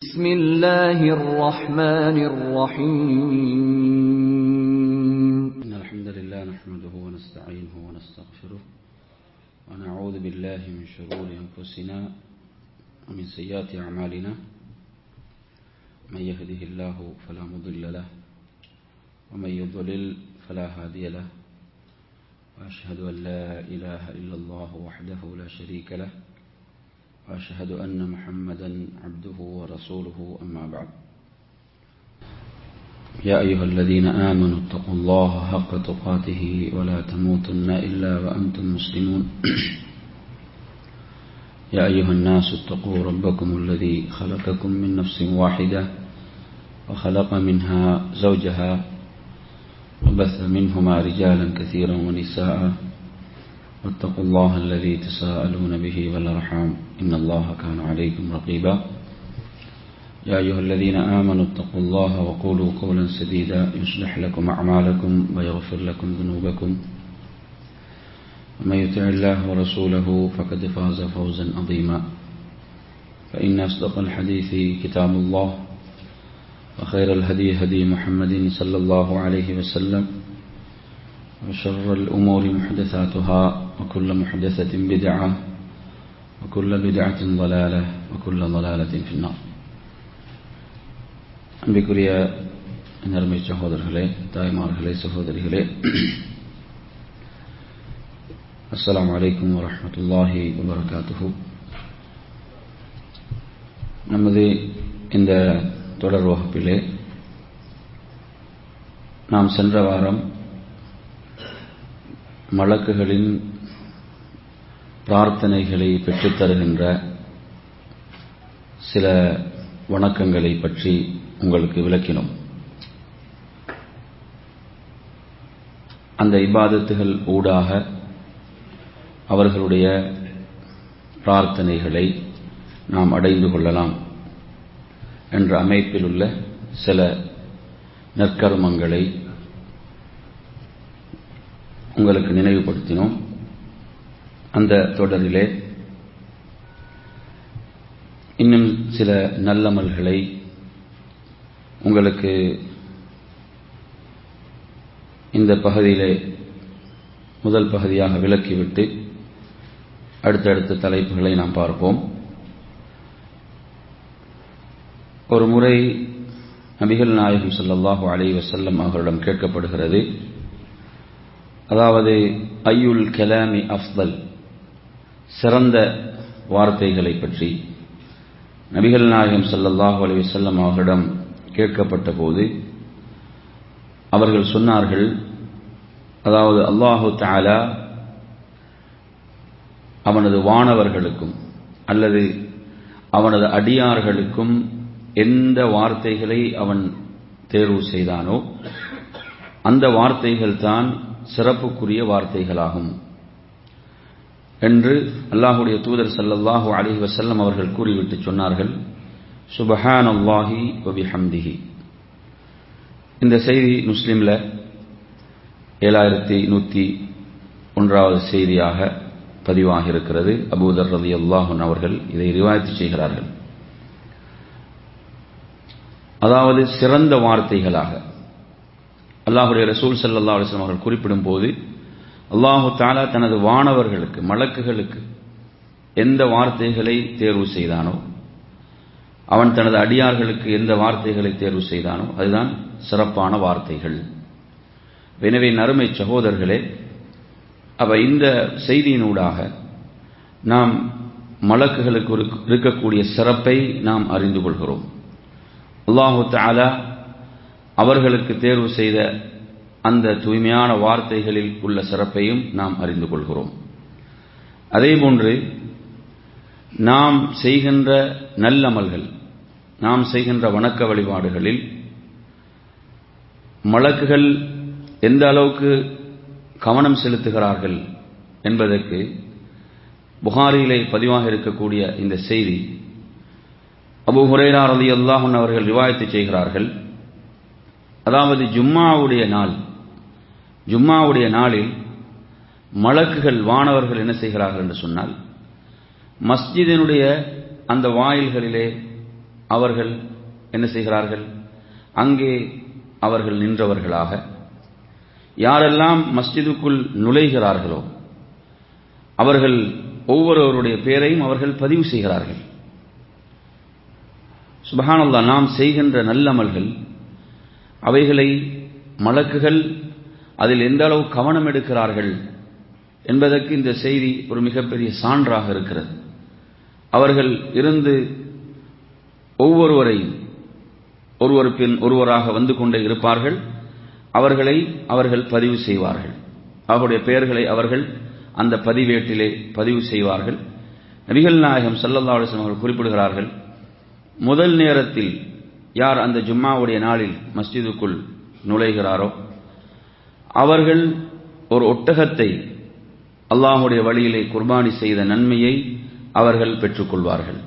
بسم الله الرحمن الرحيم إن الحمد لله نحمده ونستعينه ونستغفره ونعوذ بالله من شرور أنفسنا ومن سيئات أعمالنا من يهده الله فلا مضل له ومن يضلل فلا هادي له وأشهد أن لا إله إلا الله وحده لا شريك له وأشهد أن محمدا عبده ورسوله أما بعد يا أيها الذين آمنوا اتقوا الله حق تقاته ولا تموتن إلا وأنتم مسلمون يا أيها الناس اتقوا ربكم الذي خلقكم من نفس واحدة وخلق منها زوجها وبث منهما رجالا كثيرا ونساء واتقوا الله الذي تساءلون به والأرحام إن الله كان عليكم رقيبا يا أيها الذين آمنوا اتقوا الله وقولوا قولا سديدا يصلح لكم أعمالكم ويغفر لكم ذنوبكم ومن يطع الله ورسوله فقد فاز فوزا عظيما فإن أصدق الحديث كتاب الله وخير الهدي هدي محمد صلى الله عليه وسلم وشر الأمور محدثاتها وكل محدثة بدعة وكل بدعة ضلالة وكل ضلالة في النار அன்பிற்குரிய நறுமை சகோதரர்களே தாய்மார்களே சகோதரிகளே அஸ்லாம் வலைக்கும் வரமத்துல்லாஹி வபரகாத்துஹு நமது இந்த தொடர் வகுப்பிலே நாம் சென்ற வாரம் மலக்குகளின் பிரார்த்தனைகளை பெற்றுத்தருகின்ற சில வணக்கங்களை பற்றி உங்களுக்கு விளக்கினோம் அந்த இபாதத்துகள் ஊடாக அவர்களுடைய பிரார்த்தனைகளை நாம் அடைந்து கொள்ளலாம் என்ற அமைப்பில் உள்ள சில நற்கர்மங்களை உங்களுக்கு நினைவுபடுத்தினோம் அந்த தொடரிலே இன்னும் சில நல்லமல்களை உங்களுக்கு இந்த பகுதியிலே முதல் பகுதியாக விளக்கிவிட்டு அடுத்தடுத்த தலைப்புகளை நாம் பார்ப்போம் ஒரு முறை நபிகள் நாயகம் சொல்லல்லாஹு அலை வசல்லம் அவர்களிடம் கேட்கப்படுகிறது அதாவது ஐயுல் கலாமி அஃதல் சிறந்த வார்த்தைகளை பற்றி நபிகள் நாயகம் சல்லல்லாஹு அலி வல்லம் அவர்களிடம் கேட்கப்பட்ட போது அவர்கள் சொன்னார்கள் அதாவது அல்லாஹு தாலா அவனது வானவர்களுக்கும் அல்லது அவனது அடியார்களுக்கும் எந்த வார்த்தைகளை அவன் தேர்வு செய்தானோ அந்த வார்த்தைகள் தான் சிறப்புக்குரிய வார்த்தைகளாகும் என்று அல்லாஹுடைய தூதர் சல்லல்லாஹு அலிஹி வசல்லம் அவர்கள் கூறிவிட்டு சொன்னார்கள் சுபஹான் அல்லாஹி ஒபிஹம்திஹி இந்த செய்தி முஸ்லீமில் ஏழாயிரத்தி நூற்றி ஒன்றாவது செய்தியாக பதிவாக இருக்கிறது அபூதர் ரதி அல்லாஹன் அவர்கள் இதை ரிவாயத்து செய்கிறார்கள் அதாவது சிறந்த வார்த்தைகளாக அல்லாஹுடைய ரசூல் சல்லா அலிஸ்லாம் அவர்கள் குறிப்பிடும் போது அல்லாஹு தாலா தனது வானவர்களுக்கு மலக்குகளுக்கு எந்த வார்த்தைகளை தேர்வு செய்தானோ அவன் தனது அடியார்களுக்கு எந்த வார்த்தைகளை தேர்வு செய்தானோ அதுதான் சிறப்பான வார்த்தைகள் எனவே நறுமை சகோதரர்களே அவ இந்த செய்தியினூடாக நாம் மலக்குகளுக்கு இருக்கக்கூடிய சிறப்பை நாம் அறிந்து கொள்கிறோம் அல்லாஹு தாலா அவர்களுக்கு தேர்வு செய்த அந்த தூய்மையான வார்த்தைகளில் உள்ள சிறப்பையும் நாம் அறிந்து கொள்கிறோம் அதேபோன்று நாம் செய்கின்ற நல்லமல்கள் நாம் செய்கின்ற வணக்க வழிபாடுகளில் மலக்குகள் எந்த அளவுக்கு கவனம் செலுத்துகிறார்கள் என்பதற்கு புகாரியிலே பதிவாக இருக்கக்கூடிய இந்த செய்தி அபு ஹுரேரா ரதி அல்லாஹன் அவர்கள் ரிவாயத்து செய்கிறார்கள் அதாவது ஜும்மாவுடைய நாள் ஜும்மாவுடைய நாளில் மலக்குகள் வானவர்கள் என்ன செய்கிறார்கள் என்று சொன்னால் மஸ்ஜிதினுடைய அந்த வாயில்களிலே அவர்கள் என்ன செய்கிறார்கள் அங்கே அவர்கள் நின்றவர்களாக யாரெல்லாம் மஸ்ஜிதுக்குள் நுழைகிறார்களோ அவர்கள் ஒவ்வொருவருடைய பெயரையும் அவர்கள் பதிவு செய்கிறார்கள் சுபஹானல்லா நாம் செய்கின்ற நல்லமல்கள் அவைகளை மலக்குகள் அதில் எந்த அளவு கவனம் எடுக்கிறார்கள் என்பதற்கு இந்த செய்தி ஒரு மிகப்பெரிய சான்றாக இருக்கிறது அவர்கள் இருந்து ஒவ்வொருவரையும் ஒருவர் பின் ஒருவராக வந்து கொண்டே இருப்பார்கள் அவர்களை அவர்கள் பதிவு செய்வார்கள் அவருடைய பெயர்களை அவர்கள் அந்த பதிவேட்டிலே பதிவு செய்வார்கள் நபிகள் நாயகம் சல்லல்லா அலிஸ்லாம் அவர்கள் குறிப்பிடுகிறார்கள் முதல் நேரத்தில் யார் அந்த ஜும்மாவுடைய நாளில் மஸ்ஜிதுக்குள் நுழைகிறாரோ அவர்கள் ஒரு ஒட்டகத்தை அல்லாஹுடைய வழியிலே குர்பானி செய்த நன்மையை அவர்கள் பெற்றுக்கொள்வார்கள்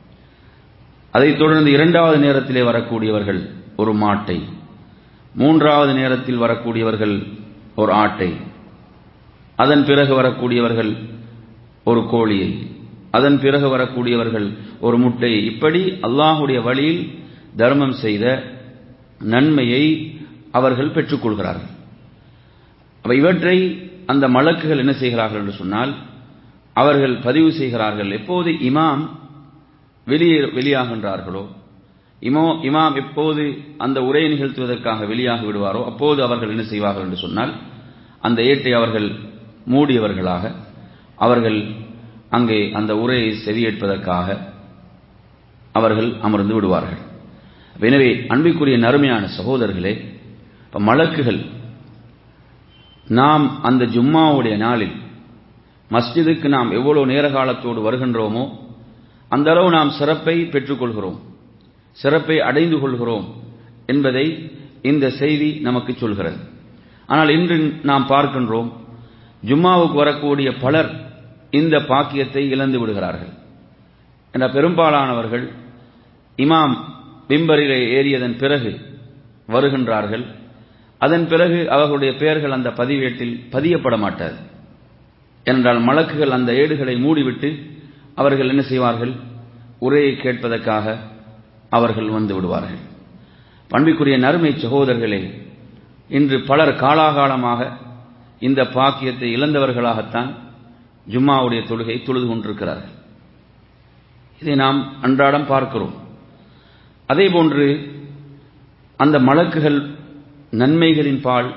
அதைத் தொடர்ந்து இரண்டாவது நேரத்திலே வரக்கூடியவர்கள் ஒரு மாட்டை மூன்றாவது நேரத்தில் வரக்கூடியவர்கள் ஒரு ஆட்டை அதன் பிறகு வரக்கூடியவர்கள் ஒரு கோழியை அதன் பிறகு வரக்கூடியவர்கள் ஒரு முட்டையை இப்படி அல்லாஹுடைய வழியில் தர்மம் செய்த நன்மையை அவர்கள் பெற்றுக்கொள்கிறார்கள் இவற்றை அந்த மலக்குகள் என்ன செய்கிறார்கள் என்று சொன்னால் அவர்கள் பதிவு செய்கிறார்கள் எப்போது இமாம் வெளியே வெளியாகின்றார்களோ இமோ இமாம் எப்போது அந்த உரையை நிகழ்த்துவதற்காக வெளியாக விடுவாரோ அப்போது அவர்கள் என்ன செய்வார்கள் என்று சொன்னால் அந்த ஏட்டை அவர்கள் மூடியவர்களாக அவர்கள் அங்கே அந்த உரையை செவியேற்பதற்காக அவர்கள் அமர்ந்து விடுவார்கள் எனவே அன்பிற்குரிய நறுமையான சகோதரர்களே இப்ப மலக்குகள் நாம் அந்த ஜும்மாவுடைய நாளில் மஸ்ஜிதுக்கு நாம் எவ்வளவு நேர காலத்தோடு வருகின்றோமோ அந்த அளவு நாம் சிறப்பை பெற்றுக்கொள்கிறோம் சிறப்பை அடைந்து கொள்கிறோம் என்பதை இந்த செய்தி நமக்கு சொல்கிறது ஆனால் இன்று நாம் பார்க்கின்றோம் ஜும்மாவுக்கு வரக்கூடிய பலர் இந்த பாக்கியத்தை இழந்து விடுகிறார்கள் என்ற பெரும்பாலானவர்கள் இமாம் பிம்பரிலே ஏறியதன் பிறகு வருகின்றார்கள் அதன் பிறகு அவர்களுடைய பெயர்கள் அந்த பதிவேட்டில் பதியப்பட மாட்டாது என்றால் மலக்குகள் அந்த ஏடுகளை மூடிவிட்டு அவர்கள் என்ன செய்வார்கள் உரையை கேட்பதற்காக அவர்கள் வந்து விடுவார்கள் பண்பிற்குரிய நறுமை சகோதரர்களே இன்று பலர் காலாகாலமாக இந்த பாக்கியத்தை இழந்தவர்களாகத்தான் ஜும்மாவுடைய தொழுகை தொழுது கொண்டிருக்கிறார்கள் இதை நாம் அன்றாடம் பார்க்கிறோம் அதே போன்று அந்த மலக்குகள் நன்மைகளின் பால்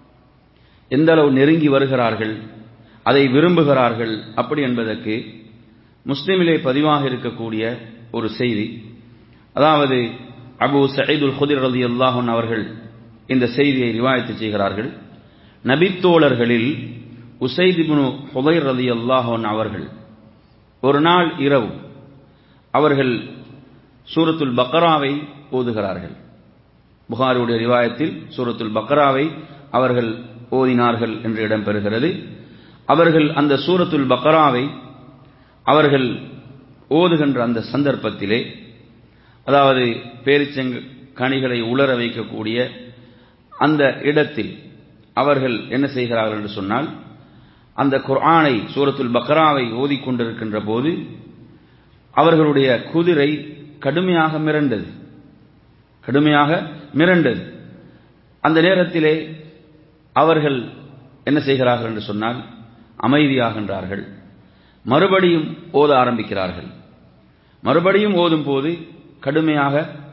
எந்த அளவு நெருங்கி வருகிறார்கள் அதை விரும்புகிறார்கள் அப்படி என்பதற்கு முஸ்லிமிலே பதிவாக இருக்கக்கூடிய ஒரு செய்தி அதாவது அபு சயீதுல் குதிர் ரதி அல்லாஹன் அவர்கள் இந்த செய்தியை ரிவாயத்து செய்கிறார்கள் நபித்தோழர்களில் உசைதிபுனு ஹுதைர் ரதி அல்லாஹன் அவர்கள் ஒரு நாள் இரவு அவர்கள் சூரத்துல் பக்ராவை ஓதுகிறார்கள் புகாருடைய ரிவாயத்தில் சூரத்துல் பக்ராவை அவர்கள் ஓதினார்கள் என்று இடம்பெறுகிறது அவர்கள் அந்த சூரத்துல் பக்ராவை அவர்கள் ஓதுகின்ற அந்த சந்தர்ப்பத்திலே அதாவது பேரிச்சங்க கனிகளை உலர வைக்கக்கூடிய அந்த இடத்தில் அவர்கள் என்ன செய்கிறார்கள் என்று சொன்னால் அந்த குர்ஆனை சூரத்துல் பக்ராவை ஓதிக்கொண்டிருக்கின்ற போது அவர்களுடைய குதிரை கடுமையாக மிரண்டது கடுமையாக மிரண்டது அந்த நேரத்திலே அவர்கள் என்ன செய்கிறார்கள் என்று சொன்னால் அமைதியாகின்றார்கள் மறுபடியும் ஓத ஆரம்பிக்கிறார்கள் மறுபடியும் ஓதும் போது கடுமையாக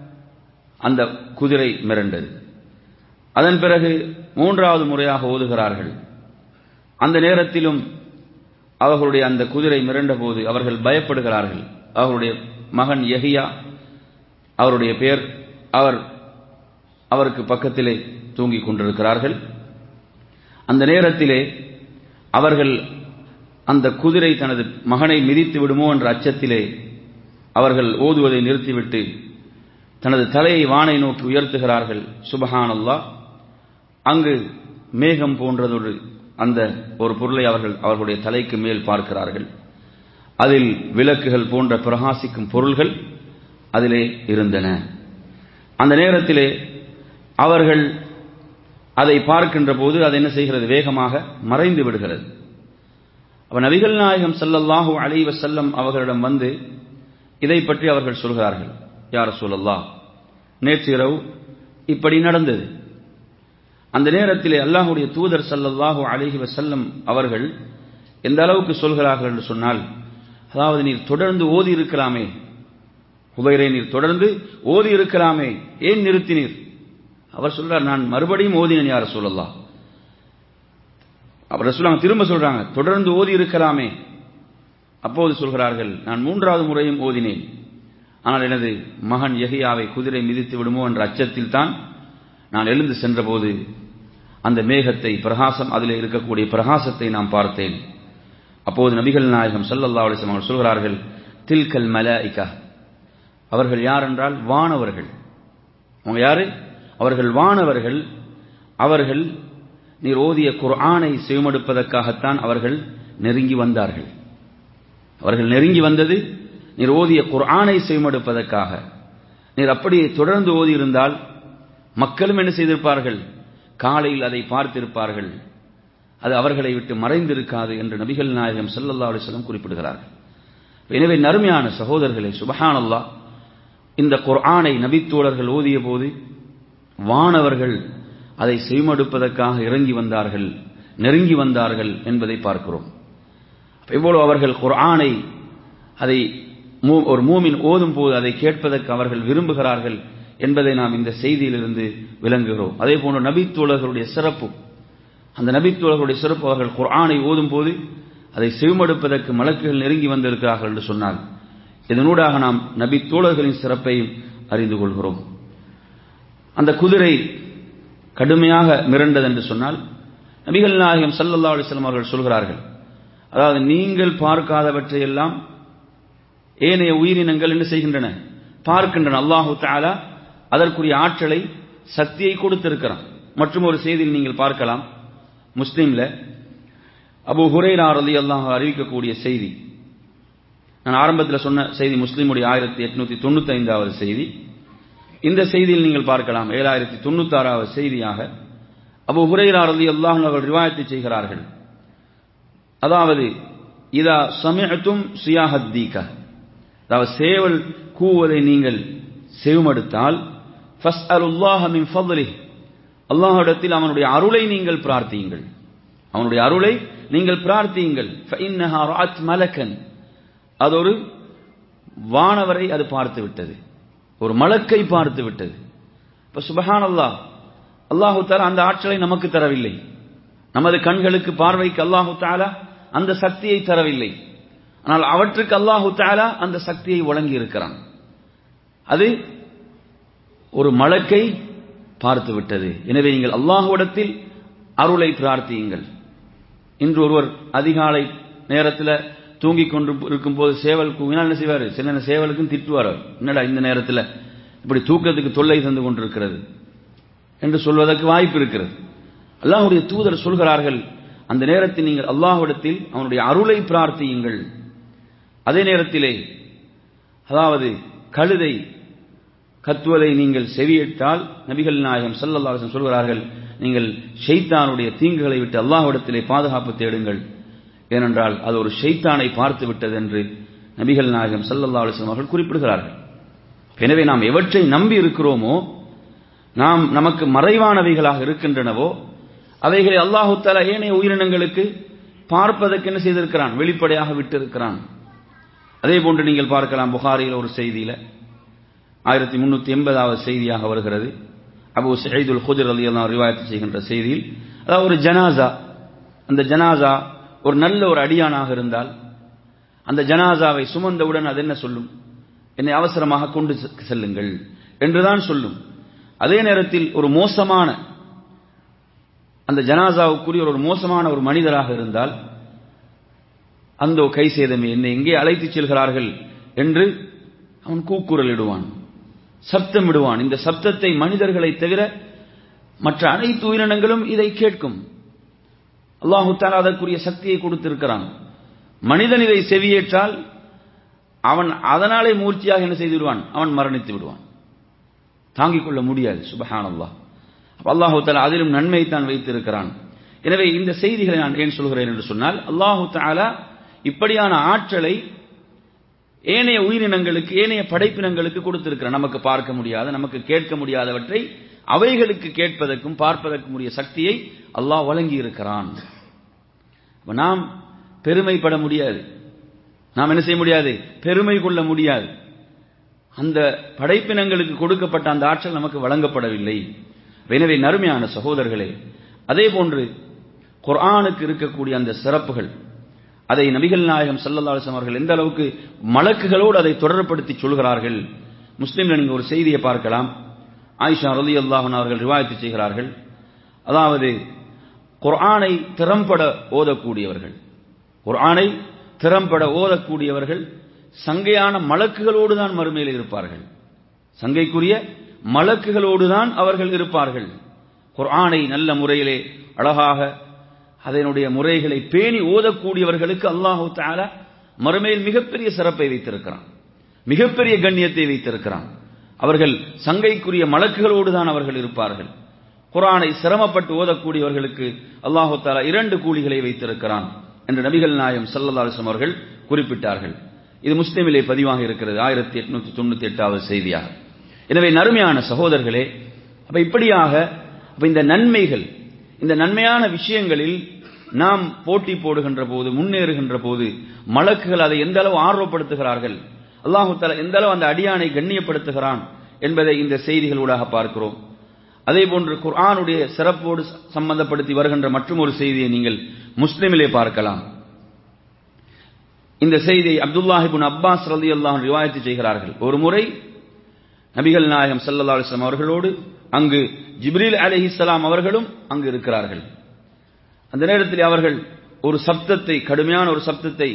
அந்த குதிரை மிரண்டது அதன் பிறகு மூன்றாவது முறையாக ஓதுகிறார்கள் அந்த நேரத்திலும் அவர்களுடைய அந்த குதிரை மிரண்ட போது அவர்கள் பயப்படுகிறார்கள் அவர்களுடைய மகன் யஹியா அவருடைய பெயர் அவர் அவருக்கு பக்கத்திலே தூங்கிக் கொண்டிருக்கிறார்கள் அந்த நேரத்திலே அவர்கள் அந்த குதிரை தனது மகனை மிதித்து விடுமோ என்ற அச்சத்திலே அவர்கள் ஓதுவதை நிறுத்திவிட்டு தனது தலையை வானை நோக்கி உயர்த்துகிறார்கள் சுபஹானல்லா அங்கு மேகம் போன்றதொரு அந்த ஒரு பொருளை அவர்கள் அவர்களுடைய தலைக்கு மேல் பார்க்கிறார்கள் அதில் விளக்குகள் போன்ற பிரகாசிக்கும் பொருள்கள் அதிலே இருந்தன அந்த நேரத்திலே அவர்கள் அதை பார்க்கின்ற போது அது என்ன செய்கிறது வேகமாக மறைந்து விடுகிறது அப்ப நபிகள் நாயகம் சல்லல்லாஹு அலைவ செல்லம் அவர்களிடம் வந்து இதை பற்றி அவர்கள் சொல்கிறார்கள் யார் சொல்லல்லா நேற்று இரவு இப்படி நடந்தது அந்த நேரத்திலே அல்லாஹுடைய தூதர் சல்லல்லாஹு அலைஹி வசல்லம் அவர்கள் எந்த அளவுக்கு சொல்கிறார்கள் என்று சொன்னால் அதாவது நீர் தொடர்ந்து ஓதி இருக்கலாமே உபயரை நீர் தொடர்ந்து ஓதி இருக்கலாமே ஏன் நிறுத்தினீர் அவர் சொல்றார் நான் மறுபடியும் ஓதினேன் யார சொல்லலாம் அவர் சொல்லுவாங்க திரும்ப சொல்றாங்க தொடர்ந்து ஓதி இருக்கலாமே அப்போது சொல்கிறார்கள் நான் மூன்றாவது முறையும் ஓதினேன் ஆனால் எனது மகன் யஹியாவை குதிரை மிதித்து விடுமோ என்ற அச்சத்தில் தான் நான் எழுந்து சென்றபோது அந்த மேகத்தை பிரகாசம் அதில் இருக்கக்கூடிய பிரகாசத்தை நான் பார்த்தேன் அப்போது நபிகள் நாயகம் சல்லல்லா அலிஸ்லாம் அவர்கள் சொல்கிறார்கள் தில்கல் மலாயிகா அவர்கள் யார் என்றால் வானவர்கள் அவங்க யாரு அவர்கள் வானவர்கள் அவர்கள் நீர் ஓதிய குர்ஆனை செவிமடுப்பதற்காகத்தான் அவர்கள் நெருங்கி வந்தார்கள் அவர்கள் நெருங்கி வந்தது நீர் ஓதிய குர்ஆனை செவிமடுப்பதற்காக நீர் அப்படியே தொடர்ந்து ஓதியிருந்தால் மக்களும் என்ன செய்திருப்பார்கள் காலையில் அதை பார்த்திருப்பார்கள் அது அவர்களை விட்டு மறைந்திருக்காது என்று நபிகள் நாயகம் சல்லல்லா அலிஸ்லம் குறிப்பிடுகிறார்கள் எனவே நறுமையான சகோதரர்களே சுபஹானல்லா இந்த குர்ஆனை நபித்தோழர்கள் ஓதிய போது வானவர்கள் அதை செய்மடுப்பதற்காக இறங்கி வந்தார்கள் நெருங்கி வந்தார்கள் என்பதை பார்க்கிறோம் இவ்வளவு அவர்கள் குர்ஆனை அதை ஒரு மூமின் ஓதும் போது அதை கேட்பதற்கு அவர்கள் விரும்புகிறார்கள் என்பதை நாம் இந்த செய்தியிலிருந்து விளங்குகிறோம் அதே போன்று நபித்தோழர்களுடைய சிறப்பு அந்த நபித்தோழர்களுடைய சிறப்பு அவர்கள் குர்ஆனை ஓதும் போது அதை செவிமடுப்பதற்கு மலக்குகள் நெருங்கி வந்திருக்கிறார்கள் என்று சொன்னால் இதனூடாக நாம் நபி தோழர்களின் சிறப்பையும் அறிந்து கொள்கிறோம் அந்த குதிரை கடுமையாக மிரண்டது என்று சொன்னால் நபிகள் நாயகம் சல்லல்லா அலிஸ்லாம் அவர்கள் சொல்கிறார்கள் அதாவது நீங்கள் பார்க்காதவற்றையெல்லாம் ஏனைய உயிரினங்கள் என்ன செய்கின்றன பார்க்கின்றன அல்லாஹு தாலா அதற்குரிய ஆற்றலை சக்தியை கொடுத்திருக்கிறான் மற்றும் ஒரு செய்தியில் நீங்கள் பார்க்கலாம் முஸ்லீம்ல அபு ஹுரைரா ரலி அல்லாஹ் அறிவிக்கக்கூடிய செய்தி நான் ஆரம்பத்தில் சொன்ன செய்தி முஸ்லீமுடைய ஆயிரத்தி எட்நூத்தி தொண்ணூத்தி ஐந்தாவது செய்தி இந்த செய்தியில் நீங்கள் பார்க்கலாம் ஏழாயிரத்தி தொண்ணூத்தி ஆறாவது செய்தியாக அபு ஹுரைரா ரலி அல்லாஹ் அவர்கள் ரிவாயத்தை செய்கிறார்கள் அதாவது இதா சமயத்தும் சியாஹத்தீக அதாவது சேவல் கூவதை நீங்கள் செவிமடுத்தால் ஃபஸ் அலுல்லாஹ மின் ஃபضله அல்லாஹ்விடத்தில் அவனுடைய அருளை நீங்கள் பிரார்த்தியுங்கள் அவனுடைய அருளை நீங்கள் பிரார்த்தியுங்கள் ஃபஇன்னஹா ரஅத் மலக்கன் அது ஒரு வானவரை அது பார்த்து விட்டது ஒரு மலக்கை பார்த்து விட்டது இப்ப சுபஹான் அல்லாஹ் அல்லாஹு தாலா அந்த ஆற்றலை நமக்கு தரவில்லை நமது கண்களுக்கு பார்வைக்கு அல்லாஹு தாலா அந்த சக்தியை தரவில்லை ஆனால் அவற்றுக்கு அல்லாஹு தாலா அந்த சக்தியை வழங்கி இருக்கிறான் அது ஒரு மலக்கை பார்த்து விட்டது எனவே நீங்கள் அல்லாஹுவிடத்தில் அருளை பிரார்த்தியுங்கள் இன்று ஒருவர் அதிகாலை நேரத்தில் தூங்கிக் கொண்டு இருக்கும் போது சேவல் கூவினால் என்ன செய்வார் சில சேவலுக்கும் திட்டுவார் என்னடா இந்த நேரத்தில் இப்படி தூக்கத்துக்கு தொல்லை தந்து கொண்டிருக்கிறது என்று சொல்வதற்கு வாய்ப்பு இருக்கிறது அல்லாஹுடைய தூதர் சொல்கிறார்கள் அந்த நேரத்தில் நீங்கள் அல்லாஹ்விடத்தில் அவனுடைய அருளை பிரார்த்தியுங்கள் அதே நேரத்திலே அதாவது கழுதை கத்துவதை நீங்கள் செவியிட்டால் நபிகள் நாயகம் சல்லல்லாஹம் சொல்கிறார்கள் நீங்கள் ஷெய்தானுடைய தீங்குகளை விட்டு அல்லாஹ்விடத்திலே பாதுகாப்பு தேடுங்கள் ஏனென்றால் அது ஒரு ஷெய்தானை பார்த்து விட்டது என்று நபிகள் நாயகம் சல்லல்லா அலிஸ்லாம் அவர்கள் குறிப்பிடுகிறார்கள் எனவே நாம் எவற்றை நம்பி இருக்கிறோமோ நாம் நமக்கு மறைவானவைகளாக இருக்கின்றனவோ அவைகளை அல்லாஹு தாலா ஏனைய உயிரினங்களுக்கு பார்ப்பதற்கு என்ன செய்திருக்கிறான் வெளிப்படையாக விட்டிருக்கிறான் அதே போன்று நீங்கள் பார்க்கலாம் புகாரியில் ஒரு செய்தியில ஆயிரத்தி முன்னூத்தி எண்பதாவது செய்தியாக வருகிறது அபு சயீதுல் ஹுஜர் அலி எல்லாம் ரிவாயத்து செய்கின்ற செய்தியில் அதாவது ஒரு ஜனாசா அந்த ஜனாசா ஒரு நல்ல ஒரு அடியானாக இருந்தால் அந்த ஜனாசாவை சுமந்தவுடன் அது என்ன சொல்லும் என்னை அவசரமாக கொண்டு செல்லுங்கள் என்றுதான் சொல்லும் அதே நேரத்தில் ஒரு மோசமான அந்த ஜனாசாவுக்குரிய ஒரு மோசமான ஒரு மனிதராக இருந்தால் அந்த கை சேதமே என்னை எங்கே அழைத்துச் செல்கிறார்கள் என்று அவன் கூக்குரல் இடுவான் சப்தம் இடுவான் இந்த சப்தத்தை மனிதர்களை தவிர மற்ற அனைத்து உயிரினங்களும் இதை கேட்கும் அல்லாஹு தாலா அதற்குரிய சக்தியை கொடுத்திருக்கிறான் மனிதன் இதை செவியேற்றால் அவன் அதனாலே மூர்ச்சியாக என்ன செய்து விடுவான் அவன் மரணித்து விடுவான் தாங்கிக் கொள்ள முடியாது சுபஹான் அல்லாஹ் அல்லாஹு தாலா அதிலும் நன்மை தான் வைத்திருக்கிறான் எனவே இந்த செய்திகளை நான் ஏன் சொல்கிறேன் என்று சொன்னால் அல்லாஹு தாலா இப்படியான ஆற்றலை ஏனைய உயிரினங்களுக்கு ஏனைய படைப்பினங்களுக்கு கொடுத்திருக்கிறான் நமக்கு பார்க்க முடியாத நமக்கு கேட்க முடியாதவற்றை அவைகளுக்கு கேட்பதற்கும் பார்ப்பதற்கும் உரிய சக்தியை அல்லாஹ் வழங்கி இருக்கிறான் நாம் பெருமைப்பட முடியாது நாம் என்ன செய்ய முடியாது பெருமை கொள்ள முடியாது அந்த படைப்பினங்களுக்கு கொடுக்கப்பட்ட அந்த ஆற்றல் நமக்கு வழங்கப்படவில்லை எனவே நறுமையான சகோதரர்களே அதே போன்று குர்ஆனுக்கு இருக்கக்கூடிய அந்த சிறப்புகள் அதை நபிகள் நாயகம் சல்லல்லாஹு அவர்கள் எந்த அளவுக்கு மலக்குகளோடு அதை தொடர்படுத்தி சொல்கிறார்கள் முஸ்லீம்ல நீங்க ஒரு செய்தியை பார்க்கலாம் ஆயிஷா ரலி அல்லாஹன் அவர்கள் ரிவாயத்து செய்கிறார்கள் அதாவது குர்ஆனை திறம்பட ஓதக்கூடியவர்கள் குர்ஆனை திறம்பட ஓதக்கூடியவர்கள் சங்கையான மலக்குகளோடு தான் மறுமையில் இருப்பார்கள் சங்கைக்குரிய மலக்குகளோடு தான் அவர்கள் இருப்பார்கள் குர்ஆனை நல்ல முறையிலே அழகாக அதனுடைய முறைகளை பேணி ஓதக்கூடியவர்களுக்கு அல்லாஹு தாலா மறுமையில் மிகப்பெரிய சிறப்பை வைத்திருக்கிறான் மிகப்பெரிய கண்ணியத்தை வைத்திருக்கிறான் அவர்கள் சங்கைக்குரிய மலக்குகளோடு தான் அவர்கள் இருப்பார்கள் குரானை சிரமப்பட்டு ஓதக்கூடியவர்களுக்கு அல்லாஹு தாலா இரண்டு கூலிகளை வைத்திருக்கிறான் என்று நபிகள் நாயம் சல்லல்லாசம் அவர்கள் குறிப்பிட்டார்கள் இது முஸ்லிமிலே பதிவாக இருக்கிறது ஆயிரத்தி எட்நூத்தி தொண்ணூத்தி எட்டாவது செய்தியாக எனவே நறுமையான சகோதரர்களே அப்ப இப்படியாக அப்ப இந்த நன்மைகள் இந்த நன்மையான விஷயங்களில் நாம் போட்டி போடுகின்ற போது முன்னேறுகின்ற போது மலக்குகள் அதை எந்த அளவு ஆர்வப்படுத்துகிறார்கள் அல்லாஹு தாலா எந்த அளவு அந்த அடியானை கண்ணியப்படுத்துகிறான் என்பதை இந்த செய்திகளூடாக பார்க்கிறோம் அதே போன்று குர்ஆனுடைய சிறப்போடு சம்பந்தப்படுத்தி வருகின்ற மற்றும் ஒரு செய்தியை நீங்கள் முஸ்லிமிலே பார்க்கலாம் இந்த செய்தியை அப்துல்லாஹிபின் அப்பாஸ் ரலி அல்லாஹ் ரிவாயத்து செய்கிறார்கள் ஒரு முறை நபிகள் நாயகம் சல்லா அலிஸ்லாம் அவர்களோடு அங்கு ஜிப்ரீல் அலிஹிஸ்லாம் அவர்களும் அங்கு இருக்கிறார்கள் அந்த நேரத்தில் அவர்கள் ஒரு சப்தத்தை கடுமையான ஒரு சப்தத்தை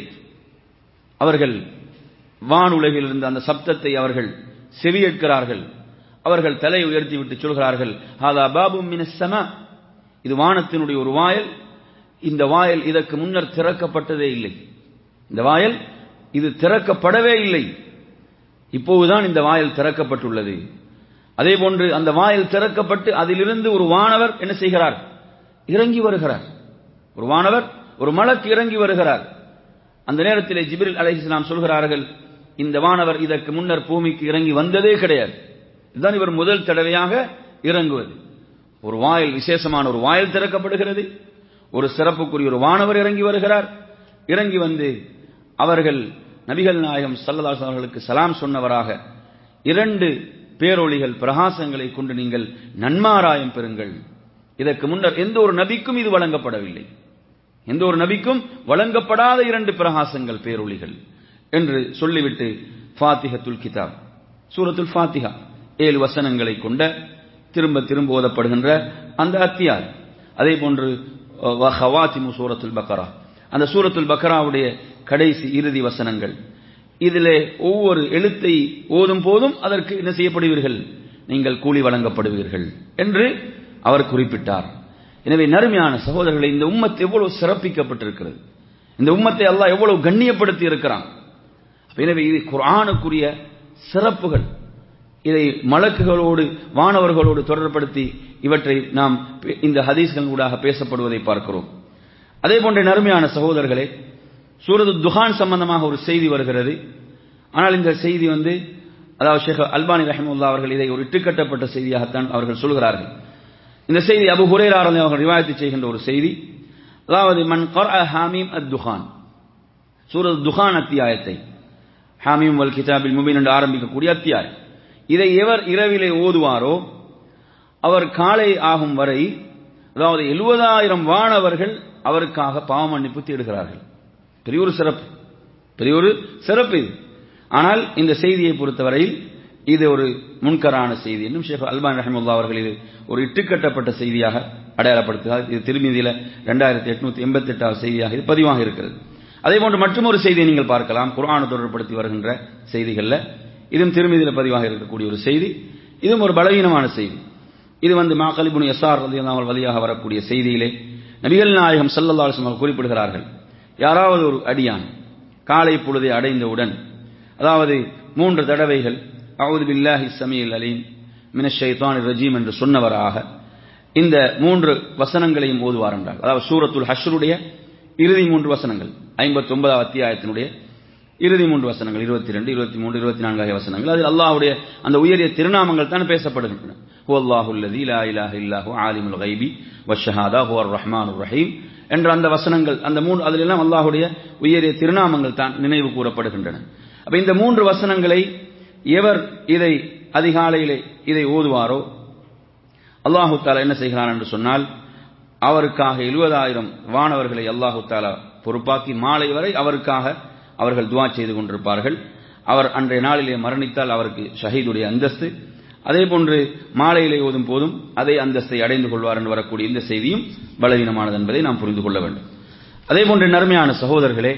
அவர்கள் வானுலகில் இருந்த அந்த சப்தத்தை அவர்கள் செவியேற்கிறார்கள் அவர்கள் தலை உயர்த்தி விட்டு சொல்கிறார்கள் ஹாதா பாபு மினசமா இது வானத்தினுடைய ஒரு வாயல் இந்த வாயல் இதற்கு முன்னர் திறக்கப்பட்டதே இல்லை இந்த வாயல் இது திறக்கப்படவே இல்லை இப்போதுதான் இந்த வாயல் திறக்கப்பட்டுள்ளது அதே போன்று அந்த வாயல் திறக்கப்பட்டு அதிலிருந்து ஒரு வானவர் என்ன செய்கிறார் இறங்கி வருகிறார் ஒரு வானவர் ஒரு மலக்கு இறங்கி வருகிறார் அந்த நேரத்தில் ஜிபிரில் அலை இஸ்லாம் சொல்கிறார்கள் இந்த வானவர் இதற்கு முன்னர் பூமிக்கு இறங்கி வந்ததே கிடையாது இதுதான் இவர் முதல் தடவையாக இறங்குவது ஒரு வாயில் விசேஷமான ஒரு வாயில் திறக்கப்படுகிறது ஒரு சிறப்புக்குரிய ஒரு வானவர் இறங்கி வருகிறார் இறங்கி வந்து அவர்கள் நபிகள் நாயகம் சல்லதாஸ் அவர்களுக்கு சலாம் சொன்னவராக இரண்டு பேரொளிகள் பிரகாசங்களை கொண்டு நீங்கள் நன்மாராயம் பெறுங்கள் இதற்கு முன்னர் எந்த ஒரு நபிக்கும் இது வழங்கப்படவில்லை எந்த ஒரு நபிக்கும் வழங்கப்படாத இரண்டு பிரகாசங்கள் பேரொளிகள் என்று சொல்லிவிட்டு ஃபாத்திஹத்துல் கிதாப் சூரத்துல் ஃபாத்திஹா ஏழு வசனங்களை கொண்ட திரும்ப திரும்ப ஓதப்படுகின்ற அந்த அத்தியார் அதே போன்று ஹவாத்திமு சூரத்துல் பக்கரா அந்த சூரத்துல் பக்கராவுடைய கடைசி இறுதி வசனங்கள் இதிலே ஒவ்வொரு எழுத்தை ஓதும் போதும் அதற்கு என்ன செய்யப்படுவீர்கள் நீங்கள் கூலி வழங்கப்படுவீர்கள் என்று அவர் குறிப்பிட்டார் எனவே நறுமையான சகோதரர்களை இந்த உம்மத்தை எவ்வளவு சிறப்பிக்கப்பட்டிருக்கிறது இந்த உம்மத்தை அல்லாஹ் எவ்வளவு கண்ணியப்படுத்தி இருக்கிறான் எனவே இது குரானுக்குரிய சிறப்புகள் இதை மலக்குகளோடு வானவர்களோடு தொடர்படுத்தி இவற்றை நாம் இந்த ஹதீஸ்கள் ஊடாக பேசப்படுவதை பார்க்கிறோம் அதே போன்ற நறுமையான சகோதரர்களே சூரது துஹான் சம்பந்தமாக ஒரு செய்தி வருகிறது ஆனால் இந்த செய்தி வந்து அதாவது ஷேக் அல்பானி ரஹமுல்லா அவர்கள் இதை ஒரு இட்டுக்கட்டப்பட்ட செய்தியாகத்தான் அவர்கள் சொல்கிறார்கள் இந்த செய்தி அபு ஹுரேராரன் அவர்கள் ரிவாயத்து செய்கின்ற ஒரு செய்தி அதாவது மன் கர் ஹாமீம் அத் துஹான் சூரத் துஹான் அத்தியாயத்தை ஹாமீம் வல் கிதாபில் முபின் என்று ஆரம்பிக்கக்கூடிய அத்தியாயம் இதை எவர் இரவிலே ஓதுவாரோ அவர் காலை ஆகும் வரை அதாவது எழுபதாயிரம் வானவர்கள் அவருக்காக பாவ மன்னிப்பு தேடுகிறார்கள் பெரிய ஒரு சிறப்பு பெரிய ஒரு சிறப்பு இது ஆனால் இந்த செய்தியை பொறுத்தவரையில் இது ஒரு முன்கரான செய்தி என்னும் ஷேக் அல்பான் ரஹமுல்லா அவர்கள் இது ஒரு இட்டுக்கட்டப்பட்ட செய்தியாக அடையாளப்படுத்துகிறார் இது திருமதியில ரெண்டாயிரத்தி எட்நூத்தி எண்பத்தி எட்டாவது செய்தியாக இது பதிவாக இருக்கிறது அதே போன்று மற்றும் ஒரு செய்தியை நீங்கள் பார்க்கலாம் குரானு தொடர்படுத்தி வருகின்ற செய்திகளில் இதுவும் திருமதியில பதிவாக இருக்கக்கூடிய ஒரு செய்தி இதுவும் ஒரு பலவீனமான செய்தி இது வந்து மாக்கலிபுன் எஸ்ஆர் அவர்கள் வழியாக வரக்கூடிய செய்தியிலே நபிகள் நாயகம் சல்லல்லாஹம் அவர்கள் குறிப்பிடுகிறார்கள் யாராவது ஒரு அடியான் காலை பொழுதை அடைந்தவுடன் அதாவது மூன்று தடவைகள் அவுது பில்லாஹி சமீல் அலீம் மினஷைத்தான் ரஜீம் என்று சொன்னவராக இந்த மூன்று வசனங்களையும் ஓதுவார் என்றார் அதாவது சூரத்துல் ஹஷ்ருடைய இறுதி மூன்று வசனங்கள் ஐம்பத்தி ஒன்பதாவது அத்தியாயத்தினுடைய இறுதி மூன்று வசனங்கள் இருபத்தி ரெண்டு இருபத்தி மூன்று இருபத்தி நான்கு ஆகிய வசனங்கள் அதில் அல்லாஹ்வுடைய அந்த உயரிய திருநாமங்கள் தான் பேசப்படுகின்றன ஹு அல்லாஹுல்லதி லா இலாஹ இல்லாஹு ஆலிமுல் கைபி வஷஹாதா ஹுவர் ரஹ்மானுர் ரஹீம் என்ற அந்த வசனங்கள் அந்த மூன்று அதிலெல்லாம் அல்லாஹ்வுடைய உயரிய திருநாமங்கள் தான் நினைவு கூறப்படுகின்றன அப்ப இந்த மூன்று வசனங்களை எவர் இதை அதிகாலையிலே இதை ஓதுவாரோ அல்லாஹு தாலா என்ன செய்கிறான் என்று சொன்னால் அவருக்காக எழுபதாயிரம் வானவர்களை அல்லாஹு தாலா பொறுப்பாக்கி மாலை வரை அவருக்காக அவர்கள் துவா செய்து கொண்டிருப்பார்கள் அவர் அன்றைய நாளிலே மரணித்தால் அவருக்கு ஷஹீதுடைய அந்தஸ்து அதே போன்று மாலையிலே ஓதும் போதும் அதே அந்தஸ்தை அடைந்து கொள்வார் என்று வரக்கூடிய இந்த செய்தியும் பலவீனமானது என்பதை நாம் புரிந்து கொள்ள வேண்டும் அதே போன்று நன்மையான சகோதரர்களே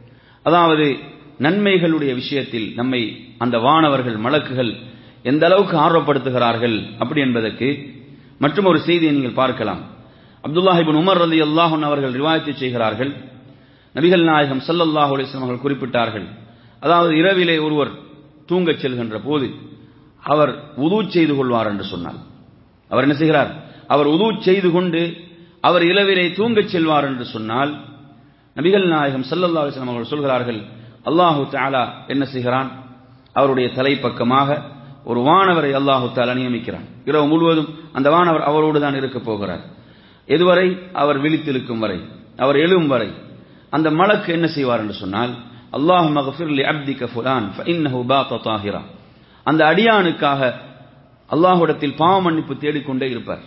அதாவது நன்மைகளுடைய விஷயத்தில் நம்மை அந்த வானவர்கள் மலக்குகள் எந்த அளவுக்கு ஆர்வப்படுத்துகிறார்கள் அப்படி என்பதற்கு மற்றும் ஒரு செய்தியை நீங்கள் பார்க்கலாம் அப்துல்லாஹிபின் உமர் ரலி அல்லாஹன் அவர்கள் ரிவாயத்தை செய்கிறார்கள் நபிகள் நாயகம் சல்லல்லாஹு அலிஸ்லாம் அவர்கள் குறிப்பிட்டார்கள் அதாவது இரவிலே ஒருவர் தூங்கச் செல்கின்ற போது அவர் உது செய்து கொள்வார் என்று சொன்னார் அவர் என்ன செய்கிறார் அவர் உது செய்து கொண்டு அவர் இரவிலே தூங்கச் செல்வார் என்று சொன்னால் நபிகள் நாயகம் சல்லல்லா அலிஸ்லாம் அவர்கள் சொல்கிறார்கள் அல்லாஹு தாலா என்ன செய்கிறான் அவருடைய தலைப்பக்கமாக ஒரு வானவரை அல்லாஹு தாலா நியமிக்கிறான் இரவு முழுவதும் அந்த வானவர் அவரோடு தான் இருக்க போகிறார் எதுவரை அவர் விழித்திருக்கும் வரை அவர் எழும் வரை அந்த மலக்கு என்ன செய்வார் என்று சொன்னால் அல்லாஹ் மகஃபிர்லி அப்திக ஃபுலான் ஃபஇன்னஹு பாத தாஹிரா அந்த அடியானுக்காக அல்லாஹ்விடத்தில் பாவ மன்னிப்பு தேடிக்கொண்டே இருப்பார்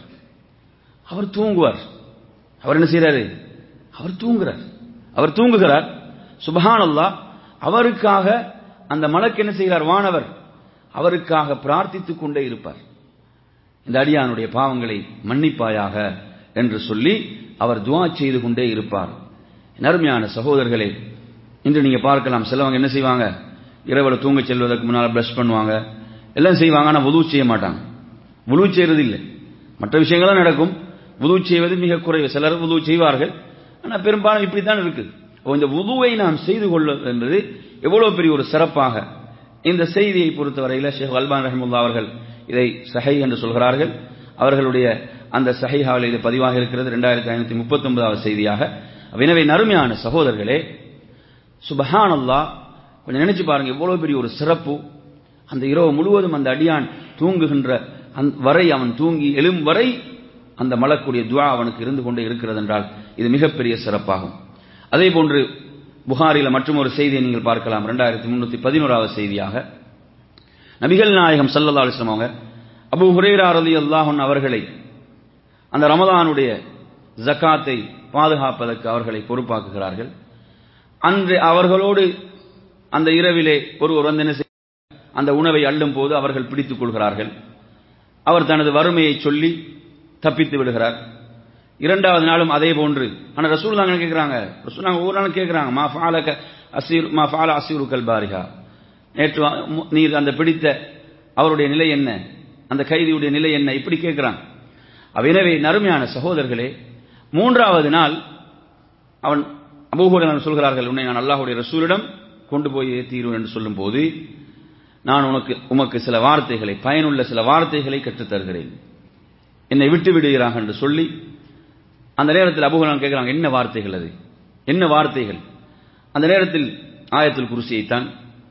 அவர் தூங்குவார் அவர் என்ன செய்யறாரு அவர் தூங்குறார் அவர் தூங்குகிறார் சுபஹான் அல்லாஹ் அவருக்காக அந்த மலக்கு என்ன செய்கிறார் வானவர் அவருக்காக பிரார்த்தித்துக் கொண்டே இருப்பார் இந்த அடியானுடைய பாவங்களை மன்னிப்பாயாக என்று சொல்லி அவர் துவா செய்து கொண்டே இருப்பார் நறுமையான சகோதரர்களே இன்று நீங்க பார்க்கலாம் சிலவங்க என்ன செய்வாங்க இரவுல தூங்க செல்வதற்கு முன்னால் பிரஷ் பண்ணுவாங்க எல்லாம் செய்வாங்க ஆனால் உதவு செய்ய மாட்டாங்க உதவு செய்யறது இல்லை மற்ற விஷயங்களும் நடக்கும் உதவு செய்வது மிக குறைவு சிலர் உதவு செய்வார்கள் ஆனால் பெரும்பாலும் இப்படித்தான் இருக்குது இந்த உதுவை நாம் செய்து கொள்வது என்பது எவ்வளவு பெரிய ஒரு சிறப்பாக இந்த செய்தியை பொறுத்தவரையில் ஷேக் அல்பான் ரஹமுல்லா அவர்கள் இதை சஹை என்று சொல்கிறார்கள் அவர்களுடைய அந்த சஹைஹாவில் இது பதிவாக இருக்கிறது ரெண்டாயிரத்தி ஐநூத்தி முப்பத்தி ஒன்பதாவது செய்தியாக எனவே நறுமையான சகோதரர்களே சுபஹான் அல்லா கொஞ்சம் நினைச்சு பாருங்க எவ்வளவு பெரிய ஒரு சிறப்பு அந்த இரவு முழுவதும் அந்த அடியான் தூங்குகின்ற வரை அவன் தூங்கி எழும் வரை அந்த மலக்குடைய துவா அவனுக்கு இருந்து கொண்டே இருக்கிறது என்றால் இது மிகப்பெரிய சிறப்பாகும் அதே போன்று புகாரில மற்றும் ஒரு செய்தியை நீங்கள் பார்க்கலாம் ரெண்டாயிரத்தி முன்னூத்தி பதினோராவது செய்தியாக நபிகள் நாயகம் சல்லல்லா அலிஸ்லாம் அவங்க அபு ஹுரேரா அலி அல்லாஹன் அவர்களை அந்த ரமதானுடைய ஜக்காத்தை பாதுகாப்பதற்கு அவர்களை பொறுப்பாக்குகிறார்கள் அன்று அவர்களோடு அந்த இரவிலே ஒருவர் வந்து என்ன அந்த உணவை அள்ளும் போது அவர்கள் பிடித்துக் கொள்கிறார்கள் அவர் தனது வறுமையை சொல்லி தப்பித்து விடுகிறார் இரண்டாவது நாளும் அதே போன்று ஆனா ரசூல் தாங்க கேட்கிறாங்க ரசூல் நாங்க ஒவ்வொரு நாளும் கேட்கிறாங்க மா ஃபாலக அசீர் மா ஃபால அசீரு கல்பாரிகா நேற்று நீர் அந்த பிடித்த அவருடைய நிலை என்ன அந்த கைதியுடைய நிலை என்ன இப்படி கேட்கிறாங்க எனவே நறுமையான சகோதரர்களே மூன்றாவது நாள் அவன் அபூஹுடன் சொல்கிறார்கள் உன்னை நான் அல்லாஹுடைய ரசூலிடம் கொண்டு போய் தீர்வு என்று சொல்லும் போது நான் உனக்கு உமக்கு சில வார்த்தைகளை பயனுள்ள சில வார்த்தைகளை கற்றுத் தருகிறேன் என்னை விட்டு விடுகிறாங்க என்று சொல்லி அந்த நேரத்தில் அபுகலான் கேட்கிறாங்க என்ன வார்த்தைகள் அது என்ன வார்த்தைகள் அந்த நேரத்தில் ஆயத்தில் குருசியைத்தான்